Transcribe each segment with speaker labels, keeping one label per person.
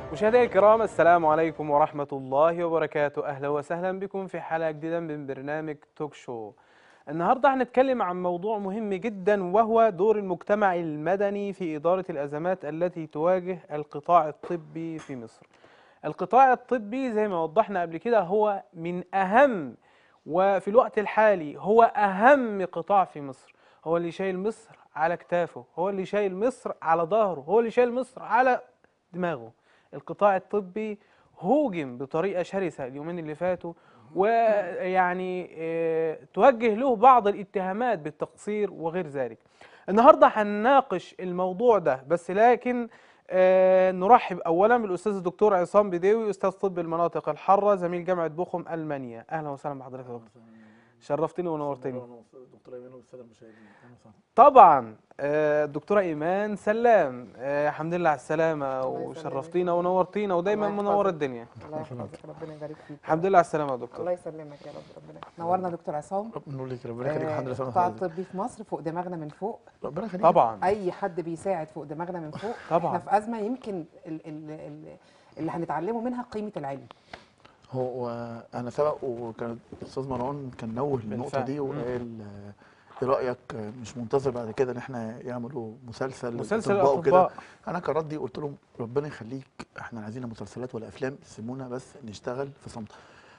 Speaker 1: مشاهدينا الكرام السلام عليكم ورحمة الله وبركاته أهلا وسهلا بكم في حلقة جديدة من برنامج توك شو النهاردة هنتكلم عن موضوع مهم جدا وهو دور المجتمع المدني في إدارة الأزمات التي تواجه القطاع الطبي في مصر القطاع الطبي زي ما وضحنا قبل كده هو من أهم وفي الوقت الحالي هو أهم قطاع في مصر هو اللي شايل مصر على كتافه هو اللي شايل مصر على ظهره هو اللي شايل مصر على دماغه القطاع الطبي هوجم بطريقة شرسة اليومين اللي فاتوا ويعني آه، توجه له بعض الاتهامات بالتقصير وغير ذلك النهاردة هنناقش الموضوع ده بس لكن آه، نرحب أولا بالأستاذ الدكتور عصام بديوي أستاذ طب المناطق الحارة زميل جامعة بوخم ألمانيا أهلا وسهلا بحضرتك يا دكتور شرفتني ونورتني
Speaker 2: دكتور ايمن والساده المشاهدين اهلا وسهلا
Speaker 1: طبعا آه، الدكتورة إيمان سلام آه، الحمد لله على السلامة
Speaker 3: الله يسلمك.
Speaker 1: وشرفتينا ونورتينا ودايما
Speaker 3: الله
Speaker 1: منورة
Speaker 3: يحفظك.
Speaker 1: الدنيا
Speaker 3: الله يحفظك ربنا يبارك فيك
Speaker 1: الحمد لله على السلامة يا
Speaker 3: الله
Speaker 1: دكتور
Speaker 3: يسلمك يا رب ربنا نورنا دكتور عصام
Speaker 2: ربنا يقول لك ربنا يخليك الحمد لله سلام
Speaker 3: القطاع
Speaker 2: حضرتك.
Speaker 3: الطبي في مصر فوق دماغنا من فوق
Speaker 2: ربنا يخليك
Speaker 1: طبعا
Speaker 3: اي حد بيساعد فوق دماغنا من فوق
Speaker 1: طبعاً.
Speaker 3: احنا في ازمه يمكن ال ال ال اللي هنتعلمه منها قيمه العلم
Speaker 2: هو انا سبق وكان الاستاذ مروان كان نوه للنقطه
Speaker 1: بالفعل.
Speaker 2: دي وقال آه، ايه رايك آه، مش منتظر بعد كده ان احنا يعملوا مسلسل
Speaker 1: مسلسل
Speaker 2: للأطباء وكده
Speaker 1: الأطباء
Speaker 2: انا كان ردي قلت لهم ربنا يخليك احنا عايزين مسلسلات ولا افلام سيبونا بس نشتغل في صمت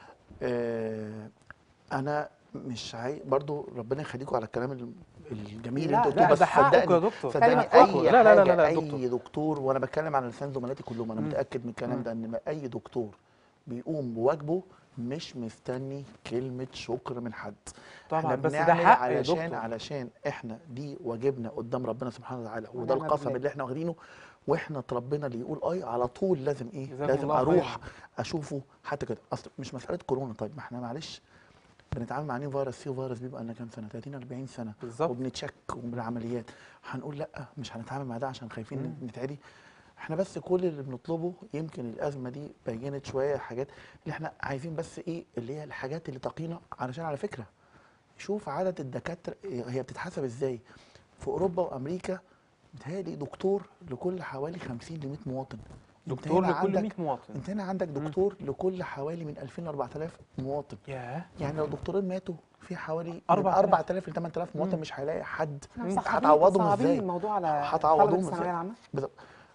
Speaker 2: آه انا مش عاي... برضو ربنا يخليكم على الكلام ال- الجميل اللي
Speaker 3: لا،
Speaker 2: انتوا
Speaker 3: لا،
Speaker 2: قلتوه بس
Speaker 1: ده حقك يا
Speaker 2: صدقني
Speaker 1: دكتور
Speaker 2: صدقني
Speaker 3: كلمة
Speaker 2: اي
Speaker 3: حق.
Speaker 1: لا، لا، لا، لا،
Speaker 2: حاجة
Speaker 1: لا،
Speaker 2: اي
Speaker 1: دكتور.
Speaker 2: دكتور وانا بتكلم عن لسان زملاتي كلهم انا
Speaker 1: مم.
Speaker 2: متاكد من الكلام
Speaker 1: مم.
Speaker 2: ده ان اي دكتور بيقوم بواجبه مش مستني كلمه شكر من حد
Speaker 1: طبعا
Speaker 2: احنا
Speaker 1: بس ده
Speaker 2: بنعمل
Speaker 1: حق يا
Speaker 2: علشان
Speaker 1: دكتور
Speaker 2: علشان احنا دي واجبنا قدام ربنا سبحانه وتعالى وده
Speaker 3: ونعم
Speaker 2: القسم
Speaker 3: بالله.
Speaker 2: اللي احنا واخدينه واحنا اتربينا اللي يقول اي على طول لازم ايه
Speaker 1: جزاكم
Speaker 2: لازم
Speaker 1: الله
Speaker 2: اروح
Speaker 1: خيراً.
Speaker 2: اشوفه حتى كده اصل مش مساله كورونا طيب ما احنا معلش بنتعامل مع مين فيروس سي وفيروس بيبقى لنا كام سنه 30 40 سنه
Speaker 1: بالظبط
Speaker 2: وبنتشك وبالعمليات هنقول لا مش هنتعامل مع ده عشان خايفين
Speaker 1: مم.
Speaker 2: نتعدي احنا بس كل اللي بنطلبه يمكن الازمه دي بينت شويه حاجات اللي احنا عايزين بس ايه اللي هي الحاجات اللي تقينا علشان على فكره شوف عدد الدكاتره هي بتتحسب ازاي في اوروبا وامريكا بتهيألي دكتور لكل حوالي 50 ل 100 مواطن انت
Speaker 1: دكتور
Speaker 2: هنا
Speaker 1: لكل
Speaker 2: عندك
Speaker 1: 100 مواطن
Speaker 2: انت هنا عندك دكتور لكل حوالي من 2000 ل 4000 مواطن
Speaker 1: ياه
Speaker 2: يعني لو دكتورين ماتوا في حوالي
Speaker 1: 4000.
Speaker 2: 4000 ل 8000 مواطن
Speaker 1: مم.
Speaker 2: مش هيلاقي حد
Speaker 3: احنا
Speaker 1: مم.
Speaker 3: مصعبين
Speaker 2: هتعوضهم
Speaker 3: مصعبين
Speaker 2: ازاي؟
Speaker 3: الموضوع على
Speaker 2: هتعوضهم
Speaker 3: طلبة
Speaker 2: ازاي؟
Speaker 3: الثانويه العامه
Speaker 2: بالظبط.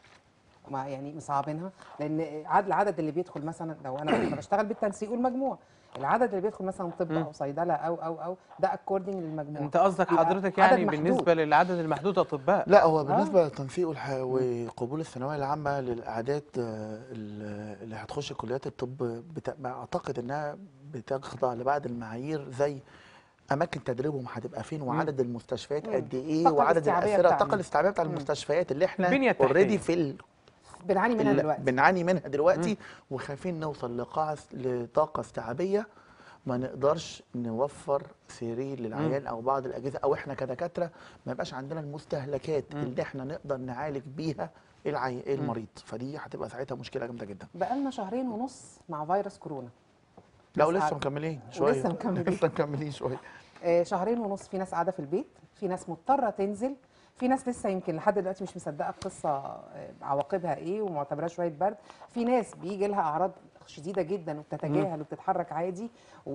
Speaker 3: ما يعني مصعبينها لان عدد العدد اللي بيدخل مثلا لو انا أنا بشتغل بالتنسيق والمجموع العدد اللي بيدخل مثلا طب
Speaker 1: مم.
Speaker 3: او صيدله او او او ده اكوردنج للمجموع
Speaker 1: انت قصدك
Speaker 3: يبقى
Speaker 1: حضرتك
Speaker 3: عدد
Speaker 1: يعني
Speaker 3: محدود.
Speaker 1: بالنسبة للعدد المحدود اطباء
Speaker 2: لا هو بالنسبه للتنسيق والح... وقبول الثانويه العامه للاعداد آه، ال- اللي هتخش كليات الطب بت... اعتقد انها بتخضع لبعض المعايير زي اماكن تدريبهم هتبقى فين وعدد المستشفيات
Speaker 3: مم.
Speaker 2: قد ايه
Speaker 3: الطاقة
Speaker 2: وعدد
Speaker 3: الاستيعابية
Speaker 2: الاسئله
Speaker 3: بتاعنا.
Speaker 2: الطاقه الاستيعابيه بتاع
Speaker 3: مم.
Speaker 2: المستشفيات اللي احنا
Speaker 1: البنية التحتية.
Speaker 2: اوريدي في ال...
Speaker 3: بنعاني منها
Speaker 2: ال-
Speaker 3: دلوقتي
Speaker 2: بنعاني منها دلوقتي وخايفين نوصل لقاعة لطاقة استيعابية ما نقدرش نوفر سرير للعيان او بعض الاجهزه او احنا كدكاتره ما يبقاش عندنا المستهلكات
Speaker 1: مم.
Speaker 2: اللي احنا نقدر نعالج بيها العي... المريض فدي هتبقى ساعتها مشكله جامده جدا
Speaker 3: بقالنا شهرين ونص مع فيروس كورونا
Speaker 2: لا
Speaker 3: بس
Speaker 2: ولسه
Speaker 3: عاد-
Speaker 2: مكملين شويه
Speaker 3: ولسه مكملين.
Speaker 2: لسه مكملين شويه
Speaker 3: آه، شهرين ونص في ناس قاعده في البيت في ناس مضطره تنزل في ناس لسه يمكن لحد دلوقتي مش مصدقه القصه آه، عواقبها ايه ومعتبراها شويه برد في ناس بيجي لها اعراض شديده جدا وبتتجاهل وبتتحرك عادي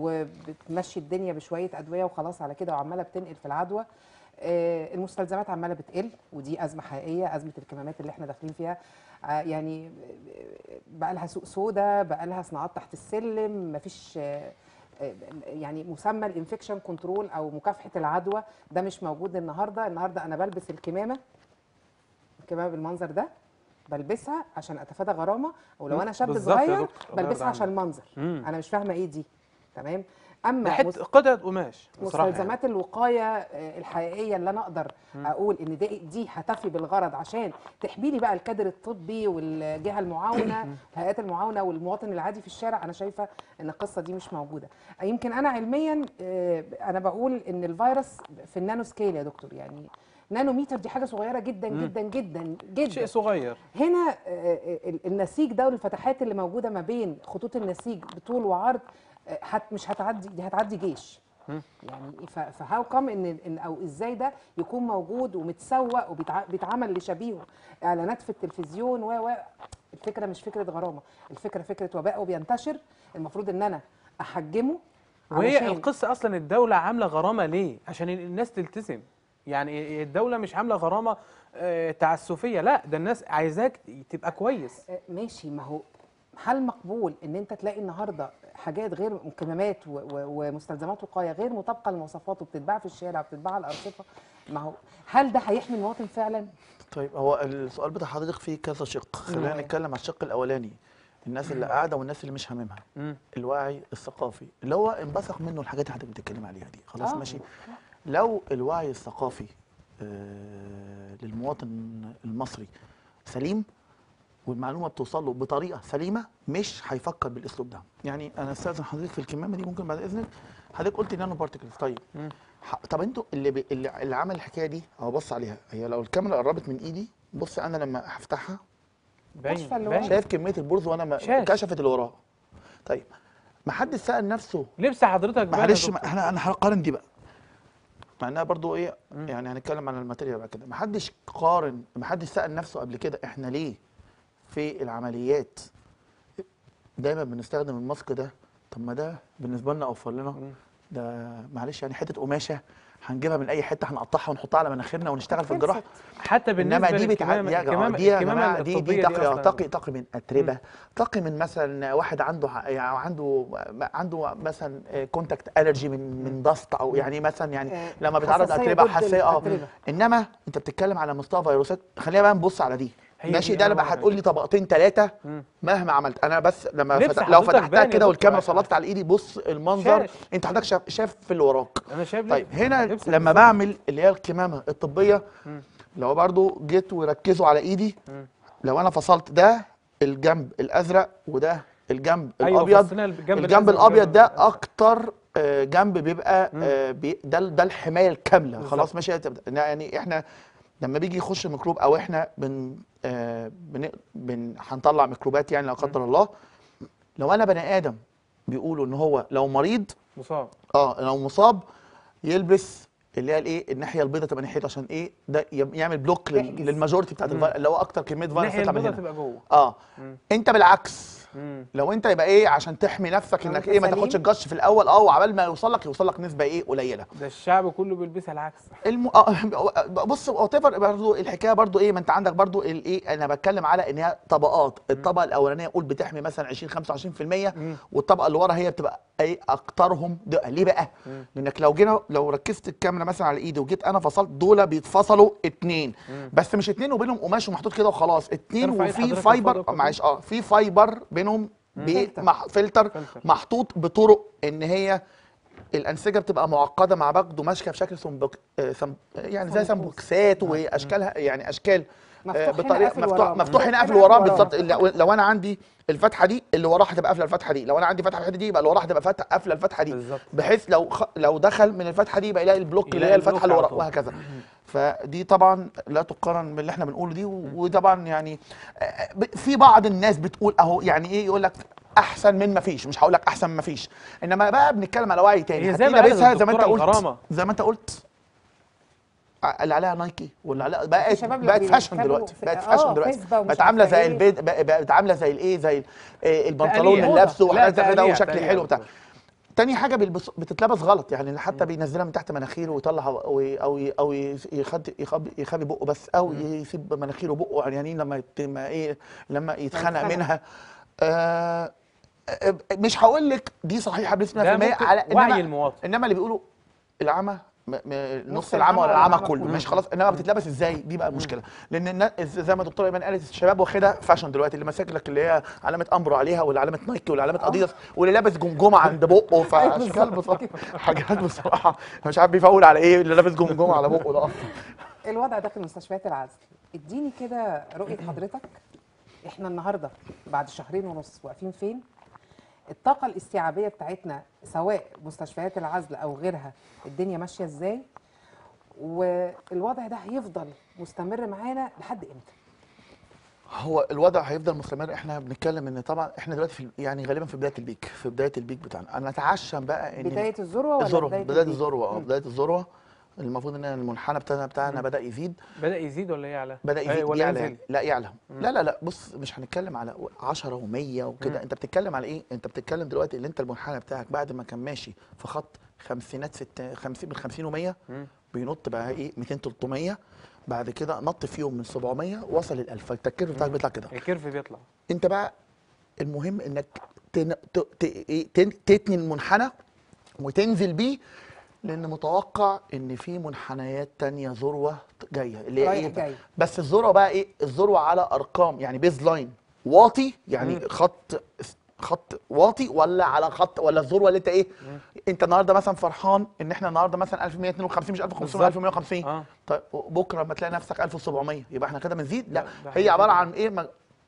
Speaker 3: وبتمشي الدنيا بشويه ادويه وخلاص على كده وعماله بتنقل في العدوى آه، المستلزمات عماله بتقل ودي ازمه حقيقيه ازمه الكمامات اللي احنا داخلين فيها آه، يعني آه، بقى لها سوق سودا بقى لها صناعات تحت السلم مفيش آه، آه، يعني مسمى الانفكشن كنترول او مكافحه العدوى ده مش موجود النهارده النهارده انا بلبس الكمامه الكمامه بالمنظر ده بلبسها عشان اتفادى غرامه او لو انا شاب
Speaker 1: بالظبط يا
Speaker 3: صغير
Speaker 1: دكتور، الله يرضى
Speaker 3: بلبسها عشان
Speaker 1: عنك.
Speaker 3: منظر
Speaker 1: مم.
Speaker 3: انا مش فاهمه ايه دي تمام
Speaker 1: ده
Speaker 3: اما
Speaker 1: حته قطعة قماش بصراحة يعني.
Speaker 3: مستلزمات الوقايه آه، الحقيقيه اللي انا اقدر اقول ان دي دي هتفي بالغرض عشان تحمي لي بقى الكادر الطبي والجهه المعاونه الهيئات المعاونه والمواطن العادي في الشارع انا شايفه ان القصه دي مش موجوده يمكن انا علميا آه، انا بقول ان الفيروس في النانو سكيل يا دكتور يعني نانوميتر دي حاجه صغيره جدا
Speaker 1: مم.
Speaker 3: جدا جدا
Speaker 1: شيء
Speaker 3: جدا
Speaker 1: صغير
Speaker 3: هنا آه، آه، النسيج ده والفتحات اللي موجوده ما بين خطوط النسيج بطول وعرض آه، هت مش هتعدي دي هتعدي جيش
Speaker 1: مم.
Speaker 3: يعني فهاو كم ان ان او ازاي ده يكون موجود ومتسوق وبيتعمل لشبيهه اعلانات في التلفزيون و و الفكره مش فكره غرامه الفكره فكره وباء وبينتشر المفروض ان انا احجمه
Speaker 1: وهي
Speaker 3: علشان-
Speaker 1: القصه اصلا الدوله عامله غرامه ليه عشان الناس تلتزم يعني الدوله مش عامله غرامه آه، تعسفيه لا ده الناس عايزاك تبقى كويس
Speaker 3: آه، ماشي ما هو هل مقبول ان انت تلاقي النهارده حاجات غير كمامات و- و- ومستلزمات وقايه غير مطابقه للمواصفات وبتتباع في الشارع وبتتباع على الارصفه ما هو هل ده هيحمي المواطن فعلا؟
Speaker 2: طيب هو السؤال بتاع حضرتك فيه كذا شق خلينا
Speaker 3: مم.
Speaker 2: نتكلم على الشق الاولاني الناس اللي قاعده والناس اللي مش هاممها
Speaker 1: مم.
Speaker 2: الوعي الثقافي اللي هو انبثق منه الحاجات اللي حضرتك بتتكلم عليها دي خلاص
Speaker 3: آه.
Speaker 2: ماشي لو الوعي الثقافي آه للمواطن المصري سليم والمعلومه بتوصل له بطريقه سليمه مش هيفكر بالاسلوب ده يعني انا استاذن حضرتك في الكمامه دي ممكن بعد اذنك حضرتك قلت نانو بارتكلز طيب
Speaker 1: مم.
Speaker 2: ح- طب انتوا اللي, بي... اللي اللي عمل الحكايه دي اهو بص عليها هي لو الكاميرا قربت من ايدي بص انا لما هفتحها
Speaker 1: باين
Speaker 3: كشف اللي
Speaker 1: باين
Speaker 3: ورا.
Speaker 2: شايف كميه البرز وانا ما
Speaker 1: شايف.
Speaker 2: كشفت اللي وراها طيب ما حدش سال نفسه
Speaker 1: لبس حضرتك باين يا
Speaker 2: معلش
Speaker 1: دكتور.
Speaker 2: ما- احنا انا هقارن دي بقى مع انها برضو ايه يعني هنتكلم عن الماتيريال بعد كده ما حدش قارن ما حدش سال نفسه قبل كده احنا ليه في العمليات دايما بنستخدم الماسك ده طب ما ده بالنسبه لنا اوفر لنا ده معلش يعني حته قماشه هنجيبها من اي حته هنقطعها ونحطها على مناخيرنا ونشتغل في الجراحه
Speaker 1: حتى بالنسبه
Speaker 2: انما دي بتع...
Speaker 1: للكمامه
Speaker 2: يا جماعه
Speaker 1: الكمامه
Speaker 2: دي يا
Speaker 1: الكمامة
Speaker 2: جماعه دي
Speaker 1: الطبية
Speaker 2: دي تقي
Speaker 1: أصلاً.
Speaker 2: تقي تقي من اتربه تقي من مثلا واحد عنده ع- يعني عنده عنده مثلا كونتاكت الرجي من من ضغط او يعني مثلا يعني
Speaker 3: آه،
Speaker 2: لما بيتعرض
Speaker 3: حساسية
Speaker 2: اتربه
Speaker 3: ضد
Speaker 2: حساسيه اه
Speaker 3: الأتربة.
Speaker 2: انما انت بتتكلم على مستوى فيروسات خلينا بقى نبص على دي
Speaker 1: هي
Speaker 2: ماشي
Speaker 1: دي
Speaker 2: ده
Speaker 1: أهم
Speaker 2: لما
Speaker 1: حاجة.
Speaker 2: هتقول لي طبقتين ثلاثه
Speaker 1: مم.
Speaker 2: مهما عملت انا بس لما
Speaker 1: لبس
Speaker 2: فتح لو
Speaker 1: حضرتك
Speaker 2: فتحتها
Speaker 1: باين يا
Speaker 2: كده
Speaker 1: دكتور.
Speaker 2: والكاميرا سلطت على ايدي بص المنظر
Speaker 1: شايف.
Speaker 2: انت حضرتك شايف شايف في اللي وراك
Speaker 1: انا شايف
Speaker 2: طيب
Speaker 1: لبس-
Speaker 2: هنا
Speaker 1: لبس
Speaker 2: لما
Speaker 1: بالظبط.
Speaker 2: بعمل اللي هي الكمامه الطبيه
Speaker 1: مم.
Speaker 2: لو برضو جيت وركزوا على ايدي
Speaker 1: مم.
Speaker 2: لو انا فصلت ده الجنب الازرق وده الجنب
Speaker 1: أيوة،
Speaker 2: الابيض
Speaker 1: فصلنا الجنب
Speaker 2: الجنب
Speaker 1: الأزرق
Speaker 2: الابيض ده
Speaker 1: والجنب
Speaker 2: اكتر آه، جنب بيبقى آه، بي- ده ده الحمايه الكامله
Speaker 1: بالظبط.
Speaker 2: خلاص ماشي يعني احنا لما بيجي يخش ميكروب او احنا بن آه، بن بن هنطلع ميكروبات يعني لا قدر الله لو انا بني ادم بيقولوا ان هو لو مريض
Speaker 1: مصاب
Speaker 2: اه لو مصاب يلبس اللي هي الايه الناحيه البيضاء تبقى ناحيته عشان ايه ده يم- يعمل بلوك لل-
Speaker 3: يحجز.
Speaker 2: للماجورتي بتاعت الفيروس اللي هو اكتر كميه فيروس
Speaker 1: الناحيه
Speaker 2: تطلع من
Speaker 1: البيضاء
Speaker 2: هنا
Speaker 1: تبقى جوه
Speaker 2: اه
Speaker 1: مم.
Speaker 2: انت بالعكس
Speaker 1: مم.
Speaker 2: لو انت يبقى ايه عشان تحمي نفسك
Speaker 3: لو
Speaker 2: انك
Speaker 3: انت
Speaker 2: ايه ما
Speaker 3: سليم.
Speaker 2: تاخدش الجش في الاول اه وعبال ما يوصل لك يوصل لك نسبه ايه قليله
Speaker 1: ده الشعب كله بيلبسها العكس
Speaker 2: الم... آه، بص وات برضه الحكايه برضه ايه ما انت عندك برضه الايه انا بتكلم على ان هي طبقات الطبقه الاولانيه قول بتحمي مثلا 20 25% والطبقه اللي ورا هي بتبقى ايه اكترهم ده ليه بقى؟ لانك لو جينا لو ركزت الكاميرا مثلا على ايدي وجيت انا فصلت دول بيتفصلوا اتنين بس مش اتنين وبينهم قماش ومحطوط كده وخلاص اتنين
Speaker 1: ارفع ايد
Speaker 2: وفي
Speaker 1: حضرتك
Speaker 2: فايبر
Speaker 1: لفوق
Speaker 2: آه، معلش اه في فايبر بينهم بي-
Speaker 3: فلتر.
Speaker 2: مح- فلتر
Speaker 1: فلتر.
Speaker 2: محطوط بطرق ان هي الانسجه بتبقى معقده مع بعض وماشيه بشكل سمبوك آه، سم يعني زي
Speaker 3: سمبوكس.
Speaker 2: سمبوكسات واشكالها يعني اشكال آه،
Speaker 3: مفتوح هنا
Speaker 2: بطريقه
Speaker 3: قافل
Speaker 2: مفتوح
Speaker 3: وراه.
Speaker 2: مفتوح هنا قافل
Speaker 3: هنا
Speaker 2: وراه
Speaker 3: قافل وراه.
Speaker 2: بالظبط لو, لو انا عندي الفتحه دي اللي وراها هتبقى قافله الفتحه دي لو انا عندي فتحه في الحته دي يبقى اللي وراها هتبقى فتحه قافله الفتحه دي
Speaker 1: بالظبط.
Speaker 2: بحيث لو خ... لو دخل من الفتحه دي يبقى يلاقي البلوك اللي
Speaker 1: يلاقي
Speaker 2: هي
Speaker 1: البلوك
Speaker 2: الفتحه اللي
Speaker 1: على
Speaker 2: وراها
Speaker 1: طول.
Speaker 2: وهكذا فدي طبعا لا تقارن باللي احنا بنقوله دي و- وطبعا يعني آه، ب- في بعض الناس بتقول اهو يعني ايه يقول لك احسن من ما فيش مش هقول لك احسن من ما فيش انما بقى بنتكلم على وعي تاني
Speaker 1: هي زي
Speaker 2: هتلاقي
Speaker 1: ما قالت
Speaker 2: لابسها زي ما انت
Speaker 1: الدكتورة
Speaker 2: قلت
Speaker 1: الغرامة.
Speaker 2: زي ما انت قلت ع- اللي عليها نايكي واللي عليها بقت
Speaker 3: شباب
Speaker 2: بقت
Speaker 3: اللي
Speaker 2: فاشن
Speaker 3: بيركبوا
Speaker 2: دلوقتي
Speaker 3: في-
Speaker 2: بقت
Speaker 3: آه،
Speaker 2: فاشن دلوقتي
Speaker 3: فيسبا ومش
Speaker 2: بقت عامله
Speaker 3: عارفة
Speaker 2: زي
Speaker 3: إيه.
Speaker 2: البيت بق- بقت عامله زي الايه زي ال- آه، البنطلون
Speaker 1: تقليع.
Speaker 2: اللي لابسه
Speaker 1: لا،
Speaker 2: وحاجات زي كده
Speaker 1: تقليع،
Speaker 2: وشكل
Speaker 1: تقليع
Speaker 2: حلو
Speaker 1: يا
Speaker 2: وبتاع
Speaker 1: دكتور.
Speaker 2: تاني حاجه بيلبس بتتلبس غلط يعني حتى بينزلها من تحت مناخيره ويطلع او ي- او ي- او ي- يخد يخبي يخبي بقه بس او يسيب مناخيره وبقه عريانين لما يت- ما ايه لما يتخنق
Speaker 3: يتخنق.
Speaker 2: منها آه آه، مش هقول لك دي صحيحه بنسبه
Speaker 1: ده
Speaker 2: 100%
Speaker 1: ممكن
Speaker 2: على
Speaker 1: وعي
Speaker 2: إنما-
Speaker 1: المواطن.
Speaker 2: انما اللي بيقولوا العمى م- م- نص
Speaker 3: نص
Speaker 2: العمى
Speaker 3: العمى
Speaker 2: ولا
Speaker 3: ولا
Speaker 2: العمى
Speaker 3: العمى
Speaker 2: كله
Speaker 3: كله.
Speaker 2: مش خلاص انما بتتلبس ازاي دي بقى المشكله لان النا- زي ما الدكتوره ايمان قالت الشباب واخدها فاشن دلوقتي اللي ماسك لك اللي هي علامه امبرو عليها واللي علامه نايكي واللي علامه اديداس واللي لابس جمجمه عند بقه فاشكال بصراحه حاجات بصراحه أنا مش عارف بيفول على ايه اللي لابس جمجمه على بقه ده اصلا
Speaker 3: الوضع ده في مستشفيات العزل اديني كده رؤيه حضرتك احنا النهارده بعد شهرين ونص واقفين فين الطاقه الاستيعابيه بتاعتنا سواء مستشفيات العزل او غيرها الدنيا ماشيه ازاي والوضع ده هيفضل مستمر معانا لحد امتى
Speaker 2: هو الوضع هيفضل مستمر احنا بنتكلم ان طبعا احنا دلوقتي في يعني غالبا في بدايه البيك في بدايه البيك بتاعنا انا اتعشم بقى ان
Speaker 3: بدايه الذروه ولا
Speaker 2: الذروه
Speaker 3: بدايه
Speaker 2: بدايه
Speaker 3: البيك؟
Speaker 2: الذروه اه
Speaker 3: مم.
Speaker 2: بدايه الذروه المفروض ان المنحنى بتاعنا بتاعنا بدا يزيد
Speaker 1: بدا يزيد ولا يعلى
Speaker 2: بدا
Speaker 1: أي
Speaker 2: يزيد
Speaker 1: ولا
Speaker 2: يعلى
Speaker 1: ينزل
Speaker 2: يعني. لا يعلى لا لا لا بص مش هنتكلم على 10 و100 وكده انت بتتكلم على ايه انت بتتكلم دلوقتي اللي انت المنحنى بتاعك بعد ما كان ماشي في خط خمسينات ست 50 من 50 و100
Speaker 1: مم.
Speaker 2: بينط بقى ايه 200 300 بعد كده نط في يوم من 700 وصل لل 1000 فالتكير بتاعك بيطلع كده
Speaker 1: الكيرف بيطلع
Speaker 2: انت بقى المهم انك تن... ت... ت... إيه؟ تن... تتني المنحنى وتنزل بيه لان متوقع ان في منحنيات تانية ذروه جايه اللي هي
Speaker 3: رايح
Speaker 2: ايه
Speaker 3: جاي.
Speaker 2: بس الذروه بقى ايه الذروه على ارقام يعني بيز لاين واطي يعني
Speaker 1: مم.
Speaker 2: خط خط واطي ولا على خط ولا الذروه اللي انت ايه انت النهارده مثلا فرحان ان احنا النهارده مثلا 1152 مش 1500
Speaker 1: بالظبط.
Speaker 2: 1150
Speaker 1: اه
Speaker 2: طيب بكره لما تلاقي نفسك 1700 يبقى احنا كده بنزيد لا
Speaker 1: لا، ده
Speaker 2: هي
Speaker 1: احنا
Speaker 2: عباره
Speaker 1: كده.
Speaker 2: عن ايه م-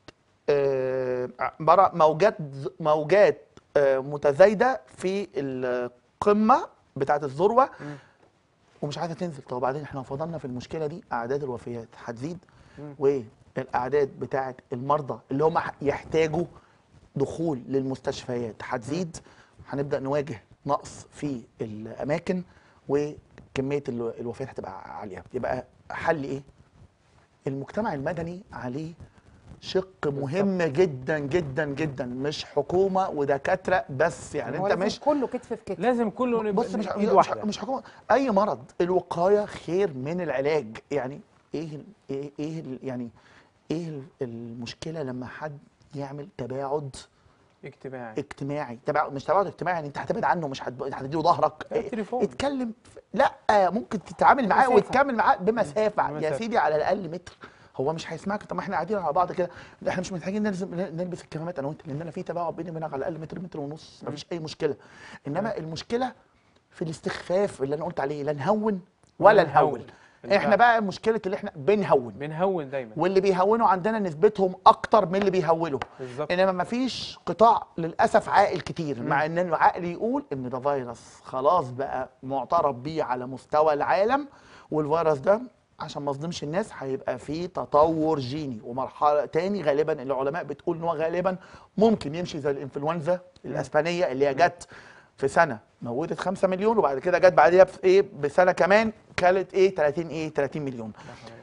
Speaker 2: آه، عباره موجات موجات آه، متزايده في القمه بتاعه الذروه
Speaker 1: مم.
Speaker 2: ومش عايزه تنزل طب وبعدين احنا فضلنا في المشكله دي اعداد الوفيات هتزيد
Speaker 1: مم.
Speaker 2: والاعداد بتاعه المرضى اللي هم يحتاجوا دخول للمستشفيات هتزيد هنبدا نواجه نقص في الاماكن وكميه الو- الوفيات هتبقى عاليه يبقى حل ايه المجتمع المدني عليه شق مهم جدا جدا جدا مش حكومه ودكاتره بس يعني
Speaker 3: هو
Speaker 2: انت
Speaker 3: لازم
Speaker 2: مش
Speaker 3: كله كتف في كتف
Speaker 1: لازم كله نبقى
Speaker 2: بص مش
Speaker 1: ايد
Speaker 2: مش,
Speaker 1: واحده
Speaker 2: مش حكومه اي مرض الوقايه خير من العلاج يعني ايه ال- ايه ايه ال- يعني ايه ال- المشكله لما حد يعمل تباعد
Speaker 1: اجتماعي
Speaker 2: اجتماعي تباعد مش تباعد اجتماعي يعني انت هتبعد عنه مش هتب- هتديله ظهرك
Speaker 1: لا، التليفون.
Speaker 2: اتكلم في- لا ممكن تتعامل معاه
Speaker 3: بمسافة.
Speaker 2: وتكمل معاه بمسافه يا
Speaker 1: بمسافة.
Speaker 2: سيدي على الاقل متر هو مش هيسمعك طب ما احنا قاعدين على بعض كده لا، احنا مش محتاجين نلزم نلبس الكمامات انا وانت لان انا في تباعد بيني وبينك على الاقل متر متر ونص مفيش اي مشكله انما المشكله في الاستخفاف اللي انا قلت عليه لا نهون ولا
Speaker 1: ولا
Speaker 2: نهون
Speaker 1: نهون.
Speaker 2: احنا بقى مشكله اللي احنا بنهون
Speaker 1: بنهون دايما
Speaker 2: واللي بيهونوا عندنا نسبتهم اكتر من اللي بيهولوا
Speaker 1: بالظبط
Speaker 2: انما ما فيش قطاع للاسف عاقل كتير مع ان العقل يقول ان ده فيروس خلاص بقى معترف بيه على مستوى العالم والفيروس ده عشان ما اظلمش الناس هيبقى فيه تطور جيني ومرحله تاني غالبا العلماء بتقول ان هو غالبا ممكن يمشي زي الانفلونزا الاسبانيه اللي هي جت في سنه موتت 5 مليون وبعد كده جت بعديها بس- ايه بسنه كمان كانت ايه 30 ايه 30 مليون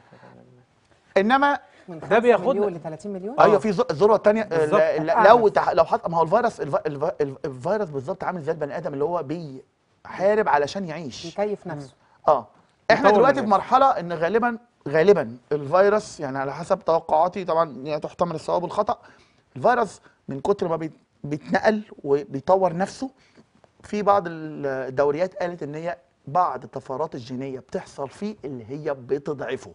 Speaker 2: انما
Speaker 3: من
Speaker 1: ده
Speaker 3: 5
Speaker 1: بياخدنا-
Speaker 3: مليون ل 30 مليون
Speaker 2: ايوه في ز- الذروه الثانيه
Speaker 1: بالظبط.
Speaker 2: لو تح... لو حط ما هو الفيروس الف... الف... الف- الفيروس بالظبط عامل زي البني ادم اللي هو بيحارب علشان يعيش
Speaker 3: يكيف نفسه
Speaker 2: اه احنا
Speaker 1: يطور
Speaker 2: دلوقتي
Speaker 1: من
Speaker 2: في مرحله ان غالبا غالبا الفيروس يعني على حسب توقعاتي طبعا يعني تحتمل الصواب والخطا الفيروس من كتر ما بيت- بيتنقل وبيطور نفسه في بعض ال- الدوريات قالت ان هي بعض الطفرات الجينيه بتحصل فيه اللي هي بتضعفه